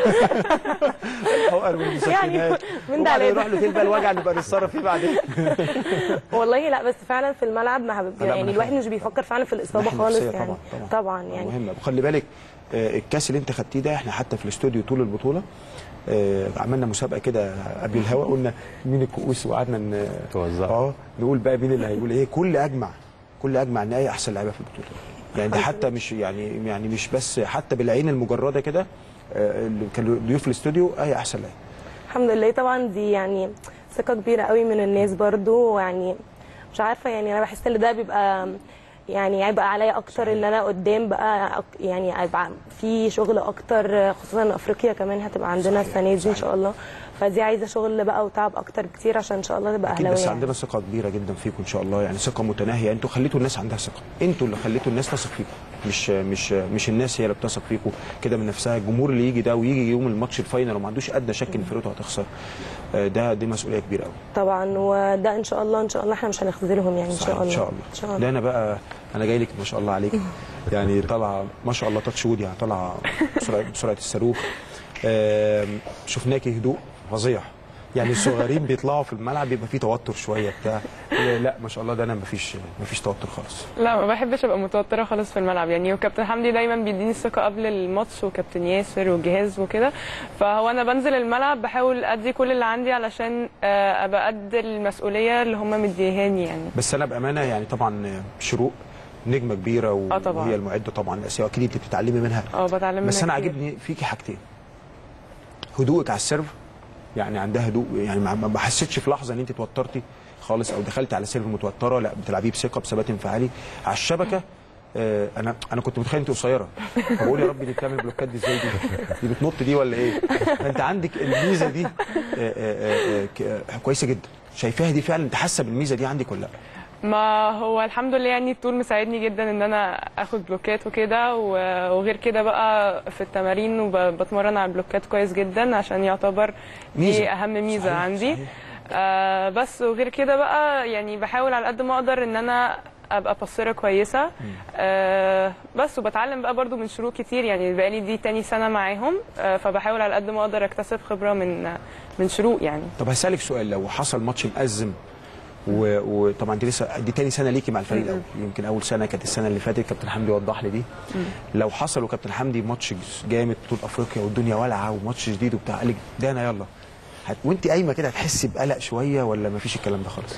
الحقن والمسكنات من ده وبعدين على يروح له تلبى الوجع نبقى نتصرف فيه بعدين والله لا بس فعلا في الملعب ما لا، يعني ما الواحد أنا مش بيفكر فعلا في الاصابه الناحية خالص النفسية يعني طبعا طبعا يعني مهمه وخلي بالك آه، الكاس اللي انت خدتيه ده احنا حتى في الاستوديو طول البطوله آه، عملنا مسابقه كده قبل الهوا قلنا مين الكؤوس وقعدنا ن- توزعوا. اه نقول بقى مين اللي هيقول ايه كل اجمع كل اجمع ان ايه احسن لعيبه في البطوله يعني ده حتى مش يعني يعني مش بس حتى بالعين المجرده كده آه، اللي كانوا ضيوف الاستوديو ايه احسن لعيبه الحمد لله طبعا دي يعني ثقه كبيره قوي من الناس برضو يعني مش عارفه يعني انا بحس ان ده بيبقى يعني هيبقى عليا اكتر ان انا قدام بقى أك- يعني هيبقى في شغل اكتر خصوصا إن افريقيا كمان هتبقى عندنا السنه دي ان شاء الله فدي عايزه شغل بقى وتعب اكتر بكتير عشان ان شاء الله تبقى اكيد اهلاويه بس يعني. عندنا ثقه كبيره جدا فيكم ان شاء الله يعني ثقه متناهيه انتوا خليتوا الناس عندها ثقه انتوا اللي خليتوا الناس تثق فيكم مش مش مش الناس هي اللي بتثق فيكم كده من نفسها الجمهور اللي يجي ده ويجي يوم الماتش الفاينل وما عندوش ادنى شك ان فرقته هتخسر آه، ده دي مسؤوليه كبيره قوي طبعا وده ان شاء الله ان شاء الله احنا مش هنخذلهم يعني ان شاء الله ان شاء الله ان شاء ده الله انا بقى انا جاي لك ما شاء الله عليك يعني طالعه ما شاء الله تاتش وود يعني طالعه بسرعه بسرعه الصاروخ آم، شفناكي هدوء فظيع يعني الصغيرين بيطلعوا في الملعب بيبقى فيه توتر شويه بتاع لا ما شاء الله ده انا ما فيش ما فيش توتر خالص لا ما بحبش ابقى متوتره خالص في الملعب يعني وكابتن حمدي دايما بيديني الثقه قبل الماتش وكابتن ياسر والجهاز وكده فهو انا بنزل الملعب بحاول ادي كل اللي عندي علشان آه، ابقى قد المسؤوليه اللي هم مديهاني يعني بس انا بامانه يعني طبعا شروق نجمه كبيره و- آه طبعاً. وهي المعده طبعا الاساسيه اكيد انت بتتعلمي منها اه بتعلم بس منها انا كتير. عاجبني فيكي حاجتين هدوءك على السيرف يعني عندها هدوء يعني ما ما حسيتش في لحظه ان انت توترتي خالص او دخلتي على سيرف متوتره لا بتلعبيه بثقه بثبات انفعالي على الشبكه آه، انا انا كنت متخيل انت قصيره فبقول يا رب دي بتعمل بلوكات دي ازاي دي دي بتنط دي ولا ايه فانت عندك الميزه دي آه، آه، آه، ك- آه، كويسه جدا شايفاها دي فعلا انت حاسه بالميزه دي عندك ولا لا ما هو الحمد لله يعني الطول مساعدني جدا ان انا اخد بلوكات وكده و- وغير كده بقى في التمارين وبتمرن على البلوكات كويس جدا عشان يعتبر ميزة. دي اهم ميزه صحيح، عندي صحيح. آه بس وغير كده بقى يعني بحاول على قد ما اقدر ان انا ابقى بصيره كويسه آه بس وبتعلم بقى برضو من شروق كتير يعني بقالي دي تاني سنه معاهم آه فبحاول على قد ما اقدر اكتسب خبره من من شروق يعني طب هسألك سؤال لو حصل ماتش مأزم و- وطبعا دي لسه دي تاني سنه ليكي مع الفريق الاول يمكن اول سنه كانت السنه اللي فاتت كابتن حمدي وضح لي دي لو حصل وكابتن حمدي ماتش جامد طول افريقيا والدنيا والعه وماتش جديد وبتاع قال لك ده انا يلا هت... وانت قايمه كده هتحسي بقلق شويه ولا مفيش الكلام ده خالص؟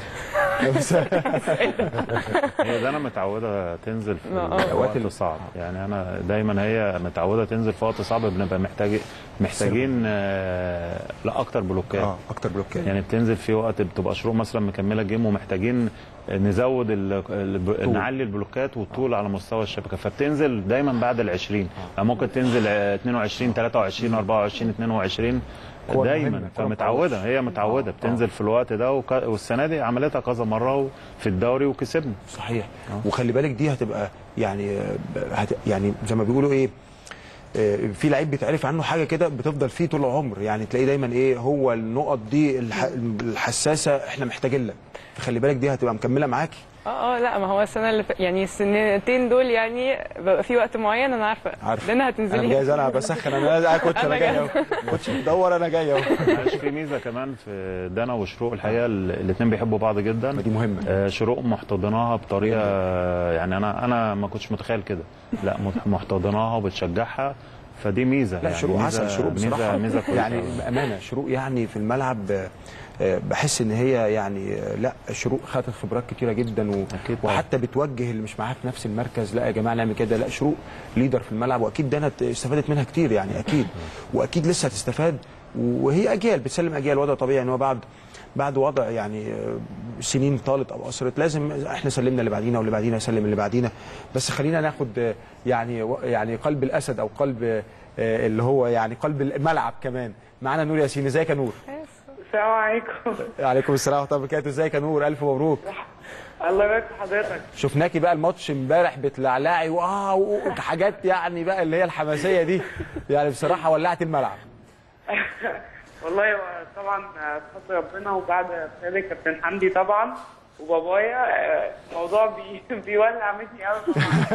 هي ده انا متعوده تنزل في آه. الاوقات اللي صعب يعني انا دايما هي متعوده تنزل في وقت صعب بنبقى محتاج محتاجين آه، لا اكتر بلوكات اه اكتر بلوكات يعني بتنزل في وقت بتبقى شروق مثلا مكمله جيم ومحتاجين نزود ال... ال... نعلي البلوكات والطول على مستوى الشبكه فبتنزل دايما بعد ال 20 يعني ممكن تنزل آه، 22 23 24 22 كورة دايما مهمة، كورة فمتعوده متعودة. هي متعوده بتنزل في الوقت ده وك... والسنه دي عملتها كذا مره في الدوري وكسبنا صحيح وخلي بالك دي هتبقى يعني آه، هت... يعني زي ما بيقولوا ايه آه، في لعيب بيتعرف عنه حاجه كده بتفضل فيه طول العمر يعني تلاقيه دايما ايه هو النقط دي الح... الحساسه احنا محتاجين لك فخلي بالك دي هتبقى مكمله معاكي اه اه لا ما هو السنه اللي ف... يعني السنتين دول يعني ببقى في وقت معين انا عارفه عارف ده انا هتنزلي انا جاهز انا بسخن انا انا كوتش انا أنا جاي اهو كوتش بتدور انا جاي اهو معلش في ميزه كمان في دانا وشروق الحقيقه الاثنين بيحبوا بعض جدا دي مهمه آه، شروق محتضناها بطريقه يعني انا انا ما كنتش متخيل كده لا مح- محتضناها وبتشجعها فدي ميزه لا يعني شروق ميزة- عسل شروق ميزه بصراحه ميزه كويسه يعني بامانه شروق يعني في الملعب آه، آه، بحس ان هي يعني آه، لا شروق خدت خبرات كتيره جدا و... أكيد طبعا. وحتى بتوجه اللي مش معاها في نفس المركز لا يا جماعه نعمل كده لا شروق ليدر في الملعب واكيد ده استفادت منها كتير يعني اكيد واكيد لسه هتستفاد وهي اجيال بتسلم اجيال وضع طبيعي ان هو بعد بعد وضع يعني آه، سنين طالت او قصرت لازم احنا سلمنا اللي بعدينا واللي بعدينا يسلم اللي بعدينا بس خلينا ناخد آه، يعني و- يعني قلب الاسد او قلب آه، اللي هو يعني قلب الملعب كمان معانا نور ياسين ازيك يا نور السلام عليكم عليكم السلام ورحمه الله وبركاته ازيك يا نور الف مبروك الله يبارك في حضرتك شفناكي بقى الماتش امبارح بتلعلعي واو حاجات يعني بقى اللي هي الحماسيه دي يعني بصراحه ولعت الملعب والله هو طبعا بفضل ربنا وبعد رسالة كابتن حمدي طبعا وبابايا آه، الموضوع بي... بيولع مني قوي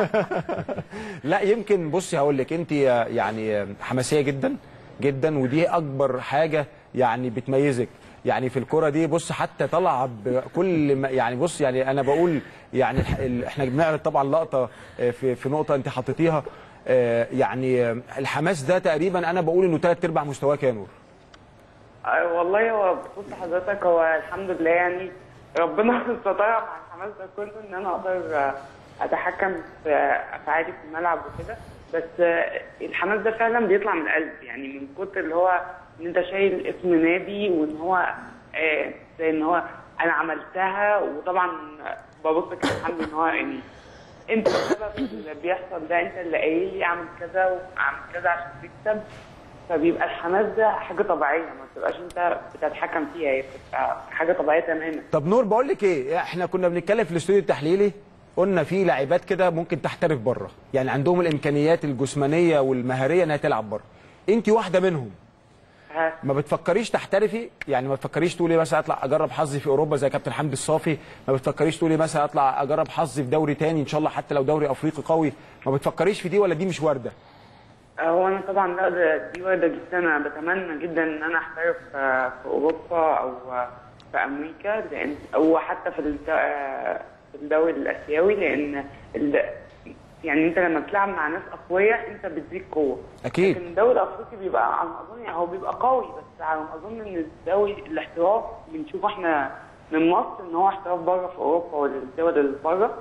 لا يمكن بصي هقول لك انت يعني حماسيه جدا جدا ودي اكبر حاجه يعني بتميزك يعني في الكرة دي بص حتى طالعه بكل ما يعني بص يعني انا بقول يعني الح- ال- احنا بنعرض طبعا لقطه آه، في في نقطه انت حطيتيها آه، يعني آه، الحماس ده تقريبا انا بقول انه ثلاث ارباع مستواك يا نور آه، والله هو بص حضرتك هو الحمد لله يعني ربنا ستر مع الحماس ده كله ان انا اقدر آه، اتحكم في افعالي في الملعب وكده بس آه، الحماس ده فعلا بيطلع من القلب يعني من كتر اللي هو ان انت شايل اسم نادي وان هو آه، زي ان هو انا عملتها وطبعا ببص كده الحمد ان هو يعني انت السبب في اللي بيحصل ده انت اللي قايل لي اعمل كذا واعمل كذا عشان تكسب فبيبقى الحماس ده حاجه طبيعيه ما بتبقاش انت بتتحكم فيها هي بتبقى حاجه طبيعيه تماما طب نور بقول لك ايه احنا كنا بنتكلم في الاستوديو التحليلي قلنا في لاعبات كده ممكن تحترف بره يعني عندهم الامكانيات الجسمانيه والمهاريه انها تلعب بره انت واحده منهم ها ما بتفكريش تحترفي يعني ما بتفكريش تقولي مثلا اطلع اجرب حظي في اوروبا زي كابتن حمدي الصافي ما بتفكريش تقولي مثلا اطلع اجرب حظي في دوري تاني ان شاء الله حتى لو دوري افريقي قوي ما بتفكريش في دي ولا دي مش وارده هو انا طبعا لا ده- دي وارده جدا انا بتمنى جدا ان انا احترف آه، في اوروبا او آه، في امريكا لان او حتى في الد- آه، في الدوري الاسيوي لان ال- يعني انت لما بتلعب مع ناس اقوياء انت بتزيد قوه اكيد لكن الدوري الافريقي بيبقى على ما اظن يعني هو بيبقى قوي بس على ما اظن ان الدوري الاحتراف بنشوفه احنا من مصر ان هو احتراف بره في اوروبا والدول اللي بره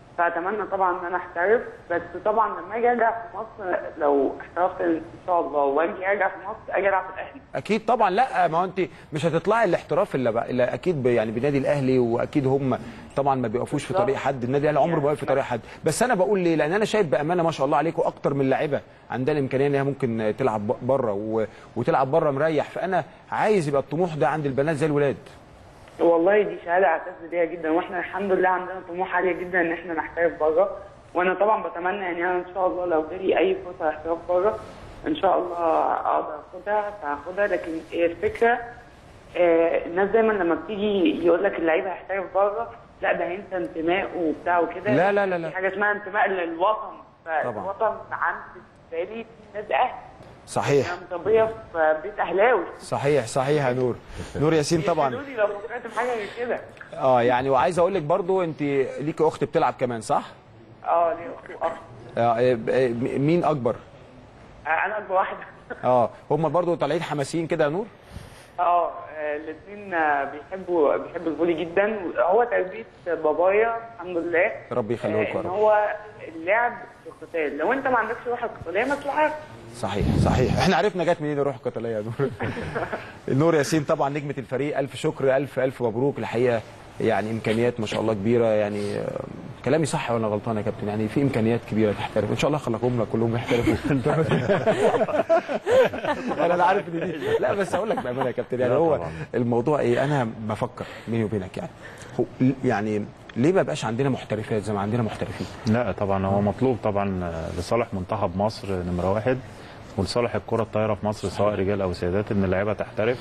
فاتمنى طبعا ان انا احترف بس طبعا لما اجي ارجع في مصر لو احترفت ان شاء الله واجي ارجع في مصر اجي العب في الاهلي اكيد طبعا لا ما هو انت مش هتطلعي الاحتراف الا بقى الا اكيد ب- يعني بنادي الاهلي واكيد هم طبعا ما بيقفوش في طريق حد النادي الاهلي عمره ما واقف في طريق حد بس انا بقول ليه لان انا شايف بامانه ما شاء الله عليكم اكتر من لاعيبه عندها الامكانيه ان هي ممكن تلعب ب- بره و... وتلعب بره مريح فانا عايز يبقى الطموح ده عند البنات زي الولاد والله دي شهاده اعتز بيها جدا واحنا الحمد لله عندنا طموح عاليه جدا ان احنا نحترف بره وانا طبعا بتمنى يعني انا ان شاء الله لو جالي اي فرصه احتراف بره ان شاء الله اقدر اخدها فهاخدها لكن هي الفكره آه الناس دايما لما بتيجي يقول لك اللعيبه هيحترف بره لا ده هينسى انتمائه وبتاع وكده لا لا لا لا. في حاجه اسمها انتماء للوطن فالوطن عند بالنسبه لي نادي اهلي صحيح انا متربيه في بيت اهلاوي صحيح صحيح يا نور نور ياسين طبعا يقولوا لي لو فكرت في حاجه غير كده اه يعني وعايز اقول لك برضو انت ليكي اخت بتلعب كمان صح اه ليه اخت واخ آه آه، آه، مين اكبر انا اكبر واحده اه هم برضو طالعين حماسيين كده يا نور اه الاثنين بيحبوا بيحبوا الفولي جدا هو تربيه بابايا الحمد لله ربي يخليه لكم يا ان رب هو اللعب في القتال لو انت ما عندكش روح القتاليه ما تلعبش صحيح صحيح احنا عرفنا جت منين الروح القتاليه يا نور نور ياسين طبعا نجمه الفريق الف شكر الف الف مبروك الحقيقه يعني امكانيات ما شاء الله كبيره يعني آه، كلامي صح ولا غلطان يا كابتن يعني في امكانيات كبيره تحترف ان شاء الله خلقهم لك كلهم يحترفوا انا لا عارف ان دي لا بس اقول لك بامانه يا كابتن يعني لا هو طبعاً. الموضوع ايه انا بفكر بيني وبينك يعني هو يعني ليه ما بقاش عندنا محترفات زي ما عندنا محترفين لا طبعا هو مطلوب طبعا لصالح منتخب مصر نمره واحد ولصالح الكره الطايره في مصر سواء رجال او سيدات ان اللعيبه تحترف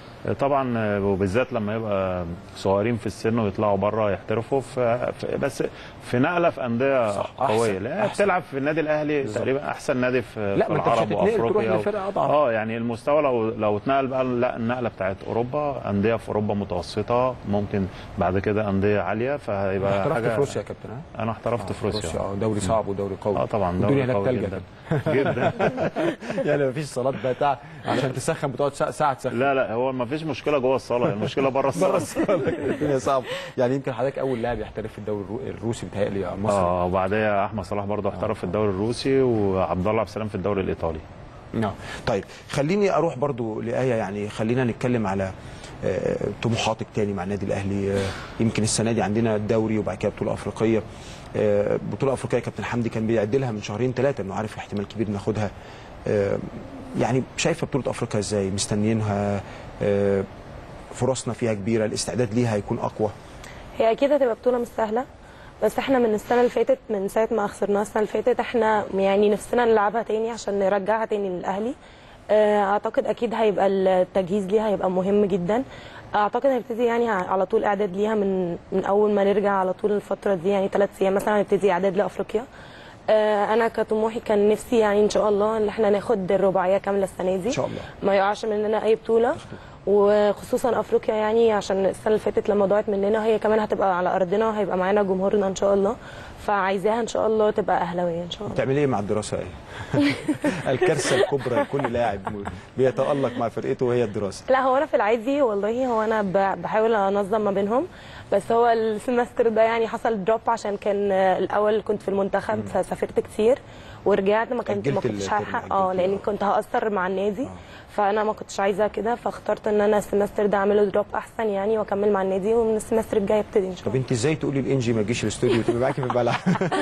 طبعا وبالذات لما يبقى صغيرين في السن ويطلعوا بره يحترفوا ف... ف... بس في نقله في انديه صح، قويه أحسن، لا أحسن. بتلعب في النادي الاهلي تقريبا احسن نادي في, لا، في ما أنت مش العرب هتتنقل تروح وافريقيا لفرقة أضعف. اه يعني المستوى لو لو اتنقل بقى لا النقله بتاعت اوروبا انديه في اوروبا متوسطه ممكن بعد كده انديه عاليه فهيبقى احترفت حاجه في روسيا يا كابتن ها انا احترفت في روسيا اه دوري صعب ودوري قوي اه طبعا والدنيا دوري هناك قوي تلج جدا جدا يعني مفيش صالات بتاع عشان تسخن بتقعد ساعه ساعه تسخن لا لا هو ما فيش مشكله جوه الصاله المشكله بره بره الصاله الصاله الدنيا صعبه يعني يمكن حضرتك اول لاعب يحترف في الدوري الرو- الروسي بتهيألي يا مصر اه وبعديها احمد صلاح برضه احترف في الدوري الروسي وعبد الله عبد السلام في الدوري الايطالي نعم طيب خليني اروح برضو لآية يعني خلينا نتكلم على آه، طموحاتك تاني مع النادي الاهلي آه، يمكن السنه دي عندنا الدوري وبعد كده بطوله افريقيه آه، بطوله افريقيه كابتن حمدي كان بيعد لها من شهرين ثلاثه انه عارف احتمال كبير ناخدها آه، يعني شايفه بطوله افريقيا ازاي مستنيينها آه، فرصنا فيها كبيره الاستعداد ليها هيكون اقوى هي اكيد هتبقى بطوله مش سهله بس احنا من السنه اللي فاتت من ساعه ما خسرناها السنه اللي فاتت احنا يعني نفسنا نلعبها تاني عشان نرجعها تاني للاهلي آه، اعتقد اكيد هيبقى التجهيز ليها هيبقى مهم جدا اعتقد هنبتدي يعني على طول اعداد ليها من من اول ما نرجع على طول الفتره دي يعني ثلاث ايام مثلا هنبتدي اعداد لافريقيا آه، انا كطموحي كان نفسي يعني ان شاء الله ان احنا ناخد الرباعيه كامله السنه دي ان شاء الله ما يقعش مننا اي بطوله وخصوصا افريقيا يعني عشان السنه اللي فاتت لما ضاعت مننا هي كمان هتبقى على ارضنا وهيبقى معانا جمهورنا ان شاء الله فعايزاها ان شاء الله تبقى اهلاويه ان شاء الله بتعمل ايه مع الدراسه ايه الكارثه الكبرى لكل لاعب بيتالق مع فرقته وهي الدراسه لا هو انا في العادي والله هو انا ب- بحاول انظم ما بينهم بس هو السمستر ده يعني حصل دروب عشان كان آه، الاول كنت في المنتخب فسافرت كتير ورجعت ما كنت ما أجلت كنتش الترم، هلحق اه أجلت. لان كنت هاثر مع النادي فانا ما كنتش عايزه كده فاخترت ان انا السمستر ده اعمله دروب احسن يعني واكمل مع النادي ومن السمستر الجاي ابتدي ان شاء طب الله انت ازاي تقولي الانجي ما تجيش الاستوديو وتبقى معاكي في الملعب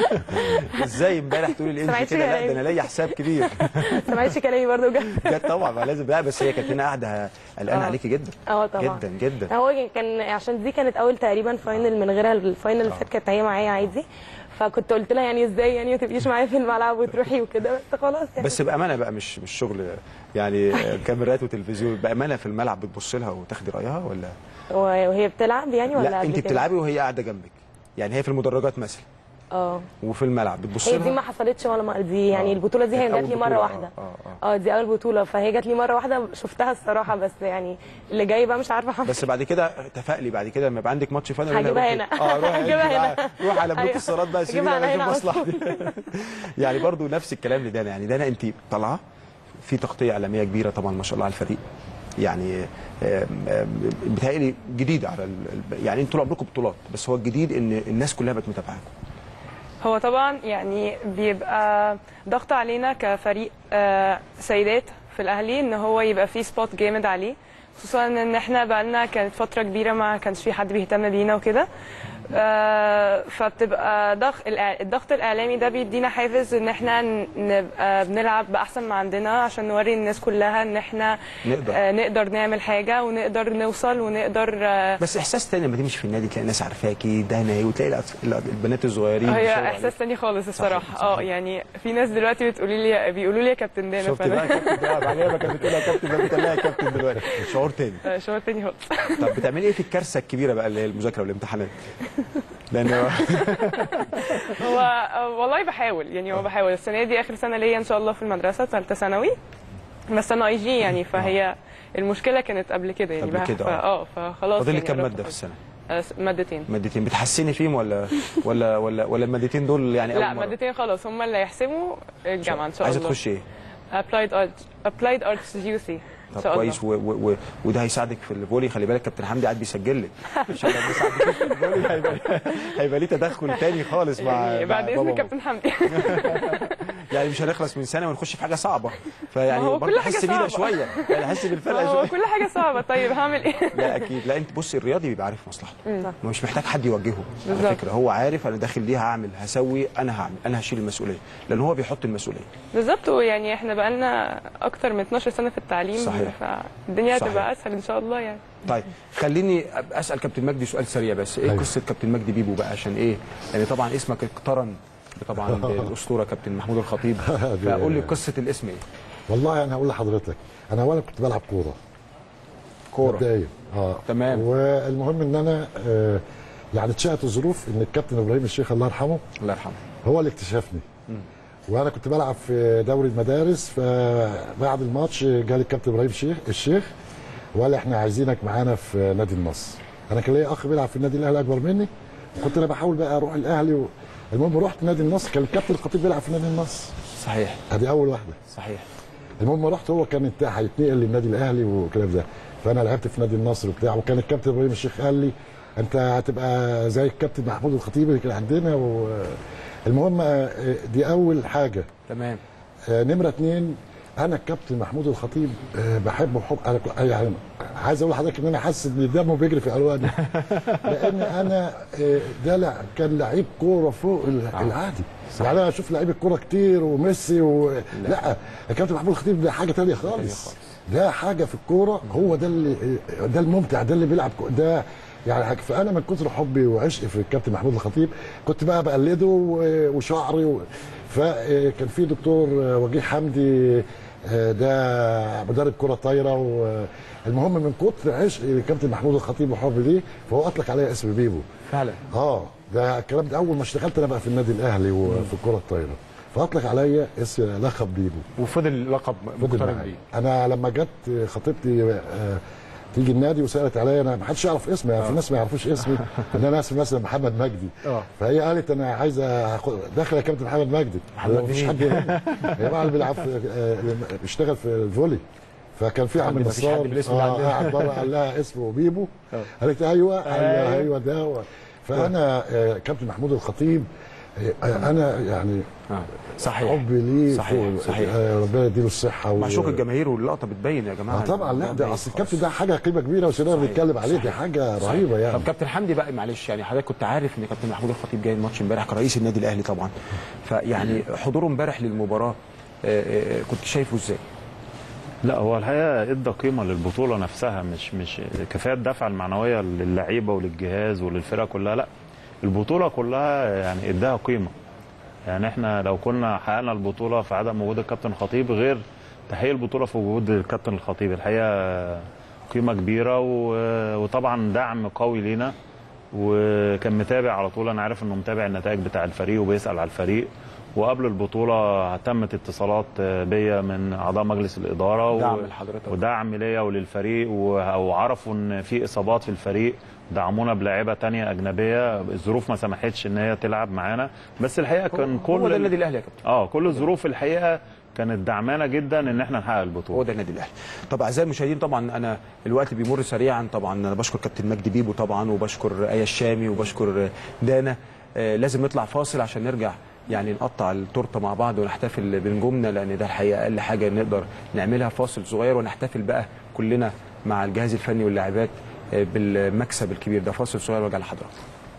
ازاي امبارح تقولي الانجي سمعتش كده لا كلامي. ده انا ليا حساب كبير سمعتش كلامي برضه بجد جت طبعا ما لازم لا بس هي كانت هنا قاعده قلقانه اه. عليكي جدا اه طبعا جدا جدا هو كان عشان دي كانت اول تقريبا فاينل من غيرها الفاينل اللي فات كانت هي معايا عادي فكنت قلت لها يعني ازاي يعني ما تبقيش معايا في الملعب وتروحي وكده بس خلاص يعني بس بامانه بقى مش مش شغل يعني كاميرات وتلفزيون بامانه في الملعب بتبص لها وتاخدي رايها ولا وهي بتلعب يعني ولا لا قبل انت كده؟ بتلعبي وهي قاعده جنبك يعني هي في المدرجات مثلا اه وفي الملعب بتبص هي دي ما لها حصلتش ولا ما دي يعني آه. البطوله دي هي كانت جات أول لي مره بطولة، واحده اه اه اه دي اول بطوله فهي جات لي مره واحده شفتها الصراحه بس يعني اللي جاي بقى مش عارفه هعمل بس بعد كده تفائلي بعد كده لما يبقى عندك ماتش فاينل هجيبها روحي- هنا. اه روح هجيبها هنا. روح على بلوك أيوة. الصالات بقى سيبيني هجيبها انا أنا اشوف هنا مصلحتي يعني برضو نفس الكلام لدانا يعني دانا انت طالعه في تغطيه اعلاميه كبيره طبعا ما شاء الله على الفريق يعني آم، آم، بتهيألي جديد على ال- ال- يعني انتوا طول عمركم بطولات بس هو الجديد ان الناس كلها بقت متابعاكم هو طبعا يعني بيبقى ضغط علينا كفريق آه، سيدات في الاهلي ان هو يبقى فيه سبوت جامد عليه خصوصا ان احنا بقالنا كانت فتره كبيره ما كانش في حد بيهتم بينا وكده آه، فبتبقى ضغط الضغط الاعلامي ده بيدينا حافز ان احنا ن- نبقى بنلعب باحسن ما عندنا عشان نوري الناس كلها ان احنا نقدر. آه، نقدر نعمل حاجه ونقدر نوصل ونقدر آه، بس احساس تاني لما تمشي في النادي تلاقي الناس عارفاكي ده هنا ايه وتلاقي الأطف- البنات الصغيرين هي بيشاوروا احساس تاني خالص الصراحه صحيح. اه يعني في ناس دلوقتي بتقولي لي بيقولوا لي يا كابتن دانا شفت بقى يا كابتن ده بعدين ما كانت بتقول يا كابتن ده بتقول لها يا كابتن دلوقتي شعور تاني آه، شعور تاني خالص طب بتعملي ايه في الكارثه الكبيره بقى اللي هي المذاكره والامتحانات لان هو آه، والله بحاول يعني هو بحاول السنه دي اخر سنه ليا ان شاء الله في المدرسه ثالثه ثانوي بس انا اي جي يعني فهي المشكله كانت قبل كده يعني قبل بح- كده، فا- اه فخلاص فاضل لك يعني كام قربت ماده في أخلص. السنه آه، س- مادتين مادتين بتحسني فيهم ولا ولا ولا ولا المادتين دول يعني لا اول مره مادتين خلاص هم اللي هيحسموا الجامعه ان شاء عايزه الله تخشي ايه applied arts applied arts يوثي ان طب شاء الله كويس و و و وده هيساعدك في الفولي خلي بالك كابتن حمدي قاعد بيسجل لك عشان لما يساعدك في الفولي هيبقى هيبقى ليه تدخل تاني خالص مع يعني مع بعد بابا اذن وماما. كابتن حمدي يعني مش هنخلص من سنه ونخش في حاجه صعبه فيعني ما هو برضه كل حاجة حس بينا صعبة. شويه يعني حس بالفرق هو شويه كل حاجه صعبه طيب هعمل ايه لا اكيد لا انت بص الرياضي بيبقى عارف مصلحته مم. مش محتاج حد يوجهه على بالظبط. فكره هو عارف انا داخل دي هعمل هسوي انا هعمل انا هشيل المسؤوليه لان هو بيحط المسؤوليه بالظبط ويعني احنا بقالنا اكتر من 12 سنه في التعليم صحيح. فالدنيا صحيح. هتبقى اسهل ان شاء الله يعني طيب خليني اسال كابتن مجدي سؤال سريع بس ايه أيوة. قصه كابتن مجدي بيبو بقى عشان ايه يعني طبعا اسمك اقترن طبعا بالاسطوره كابتن محمود الخطيب فقول لي قصه الاسم ايه والله انا هقول لحضرتك انا اولا كنت بلعب كوره كوره مبدئيا اه تمام. والمهم ان انا آه يعني اتشاءت الظروف ان الكابتن ابراهيم الشيخ الله يرحمه الله يرحمه هو اللي اكتشفني وانا كنت بلعب في دوري المدارس فبعد الماتش جالي الكابتن ابراهيم الشيخ الشيخ وقال لي احنا عايزينك معانا في نادي النصر انا كان ليا اخ بيلعب في النادي الاهلي اكبر مني كنت انا بحاول بقى اروح الاهلي و... المهم رحت نادي النصر كان الكابتن الخطيب بيلعب في نادي النصر صحيح ادي اول واحده صحيح المهم رحت هو كان انت- هيتنقل للنادي الاهلي والكلام ده فانا لعبت في نادي النصر وبتاع وكان الكابتن ابراهيم الشيخ قال لي انت هتبقى زي الكابتن محمود الخطيب اللي كان عندنا و... المهم آه، دي اول حاجه تمام آه، نمره اتنين انا الكابتن محمود الخطيب آه، بحبه حب انا ك- يعني عايز اقول لحضرتك ان انا حاسس ان دمه بيجري في الواني لان انا آه، ده لع- كان لعيب كوره فوق ال- العادي يعني انا اشوف لعيب الكوره كتير وميسي و... لا الكابتن محمود الخطيب ده حاجه تانية خالص ده حاجه في الكوره هو ده اللي ده الممتع ده اللي بيلعب كو- ده يعني حاجة- فانا من كتر حبي وعشقي في الكابتن محمود الخطيب كنت بقى بقلده و- وشعري و... فكان في دكتور وجيه حمدي آه، ده مدرب كره طايره والمهم من كتر عشقي للكابتن محمود الخطيب وحبي ليه فهو اطلق عليا اسم بيبو فعلا اه ده الكلام ده اول ما اشتغلت انا بقى في النادي الاهلي وفي الكره الطايره فاطلق عليا اسم لقب بيبو وفضل لقب فضل مقترن معايا. بيه انا لما جت خطيبتي آه، تيجي النادي وسالت عليا انا ما حدش يعرف اسمي يعني في ناس ما يعرفوش اسمي ان انا اسمي مثلا محمد مجدي اه. فهي قالت انا عايزه آخد- داخل يا كابتن محمد مجدي محمد هو مفيش مين؟ حد هنا يا جماعه اللي بيلعب في آه، اللي بيشتغل في الفولي فكان في عم مفيش حد نصار بالاسم ده آه، عندنا. قاعد بره قال لها اسمه بيبو اه. قالت ايوه قال لها ايوه. ايوه ده هو. فانا آه، كابتن محمود الخطيب آه، انا يعني آه. صحيح حبي ليه صحيح، فوق- صحيح. آه، ربنا يديله الصحه و- معشوق الجماهير واللقطه بتبين يا جماعه اه طبعا لا الموضوع ده باين اصل خالص. الكابتن ده حاجه قيمه كبيره وسيبنا صحيح، بنتكلم عليه دي صحيح. حاجه صحيح. رهيبه يعني طب كابتن حمدي بقى معلش يعني حضرتك كنت عارف ان كابتن محمود الخطيب جاي الماتش امبارح كرئيس النادي الاهلي طبعا فيعني حضوره امبارح للمباراه آه، آه، كنت شايفه ازاي؟ لا هو الحقيقه ادى قيمه للبطوله نفسها مش مش كفايه الدفعه المعنويه للعيبه وللجهاز وللفرقه كلها لا البطوله كلها يعني اداها قيمه يعني احنا لو كنا حققنا البطوله في عدم وجود الكابتن الخطيب غير تحقيق البطوله في وجود الكابتن الخطيب الحقيقه قيمه كبيره و- وطبعا دعم قوي لينا وكان متابع على طول انا عارف انه متابع النتائج بتاع الفريق وبيسال على الفريق وقبل البطوله تمت اتصالات بيا من اعضاء مجلس الاداره و- دعم لحضرتك. ودعم ليا وللفريق و- وعرفوا ان في اصابات في الفريق دعمونا بلاعيبه تانية اجنبيه الظروف ما سمحتش ان هي تلعب معانا بس الحقيقه كان كل هو ده ال- النادي الاهلي يا كابتن اه كل الظروف الحقيقه كانت دعمانه جدا ان احنا نحقق البطوله هو ده النادي الاهلي طب اعزائي المشاهدين طبعا انا الوقت بيمر سريعا طبعا انا بشكر كابتن مجدي بيبو طبعا وبشكر ايه الشامي وبشكر دانا آه، لازم نطلع فاصل عشان نرجع يعني نقطع التورته مع بعض ونحتفل بنجومنا لان ده الحقيقه اقل حاجه نقدر نعملها فاصل صغير ونحتفل بقى كلنا مع الجهاز الفني واللاعبات آه، بالمكسب الكبير ده فاصل صغير وارجع لحضراتكم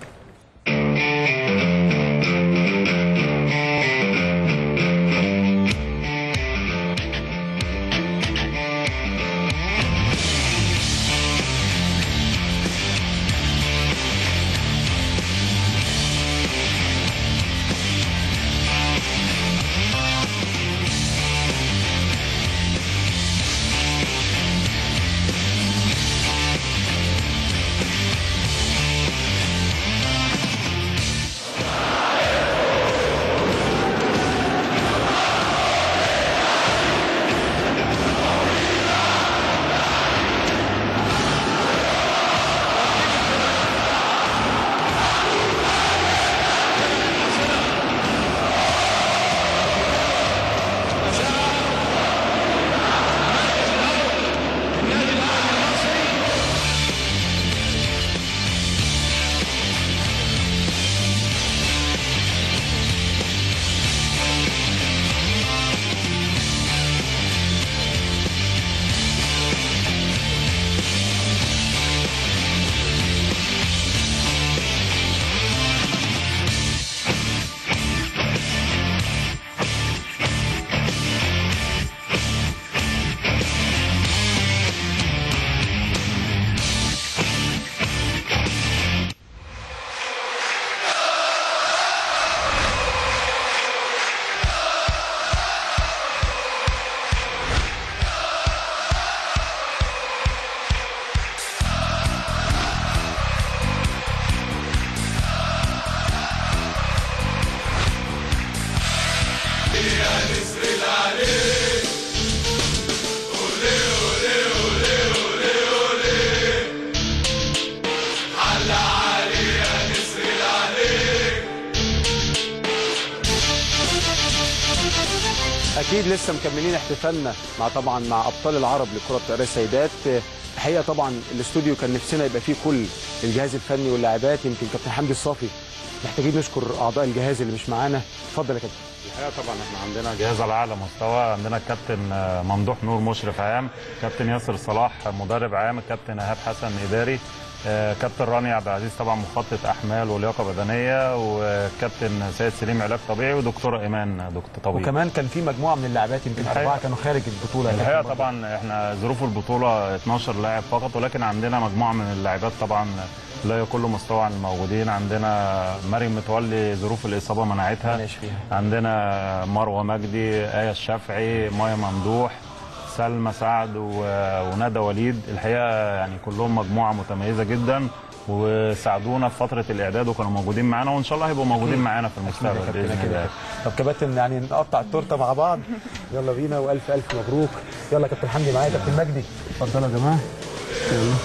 اكيد لسه مكملين احتفالنا مع طبعا مع ابطال العرب لكره الطائره السيدات الحقيقه طبعا الاستوديو كان نفسنا يبقى فيه كل الجهاز الفني واللاعبات يمكن كابتن حمدي الصافي محتاجين نشكر اعضاء الجهاز اللي مش معانا اتفضل يا كابتن الحقيقه طبعا احنا عندنا جهاز على اعلى مستوى عندنا الكابتن آه، ممدوح نور مشرف عام كابتن ياسر صلاح مدرب عام الكابتن ايهاب حسن اداري آه، كابتن راني عبد العزيز طبعا مخطط احمال ولياقه بدنيه وكابتن سيد سليم علاج طبيعي ودكتوره ايمان دكتور طبيب وكمان كان في مجموعه من اللاعبات يمكن الحقيقة- اربعه كانوا خارج البطوله الحقيقه لكن برضه طبعا احنا ظروف البطوله 12 لاعب فقط ولكن عندنا مجموعه من اللاعبات طبعا لا يقل مستوى عن الموجودين عندنا مريم متولي ظروف الاصابه منعتها ربنا يشفيها. عندنا مروه مجدي ايه الشافعي مايا ممدوح سلمى سعد و- وندى وليد الحقيقه يعني كلهم مجموعه متميزه جدا وساعدونا في فتره الاعداد وكانوا موجودين معانا وان شاء الله هيبقوا موجودين معانا في المستقبل كابتن باذن كده. الله طب كباتن يعني نقطع التورته مع بعض يلا بينا والف الف مبروك يلا يا كابتن حمدي معايا كابتن مجدي اتفضلوا يا جماعه يلا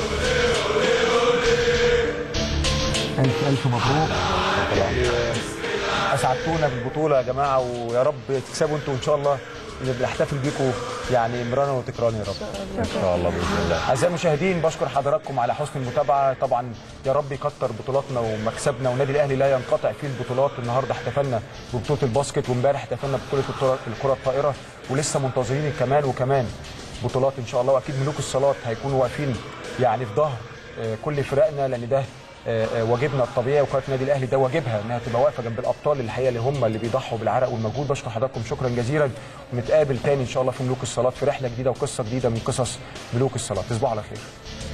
الف الف مبروك يعني اسعدتونا بالبطوله يا جماعه ويا رب تكسبوا انتوا ان شاء الله نبقى نحتفل بيكم يعني مرانا وتكران يا رب ان شاء الله باذن الله اعزائي المشاهدين بشكر حضراتكم على حسن المتابعه طبعا يا رب يكتر بطولاتنا ومكسبنا والنادي الاهلي لا ينقطع فيه البطولات النهارده احتفلنا ببطوله الباسكت وامبارح احتفلنا ببطوله الكرة- الكره الطائره ولسه منتظرين كمان وكمان بطولات ان شاء الله واكيد ملوك الصالات هيكونوا واقفين يعني في ظهر آه، كل فرقنا لان ده آه، آه، واجبنا الطبيعي وقناه النادي الاهلي ده واجبها انها تبقى واقفه جنب الابطال الحقيقه اللي هم اللي بيضحوا بالعرق والمجهود بشكر حضراتكم شكرا جزيلا ونتقابل تاني ان شاء الله في ملوك الصالات في رحله جديده وقصه جديده من قصص ملوك الصالات تصبحوا على خير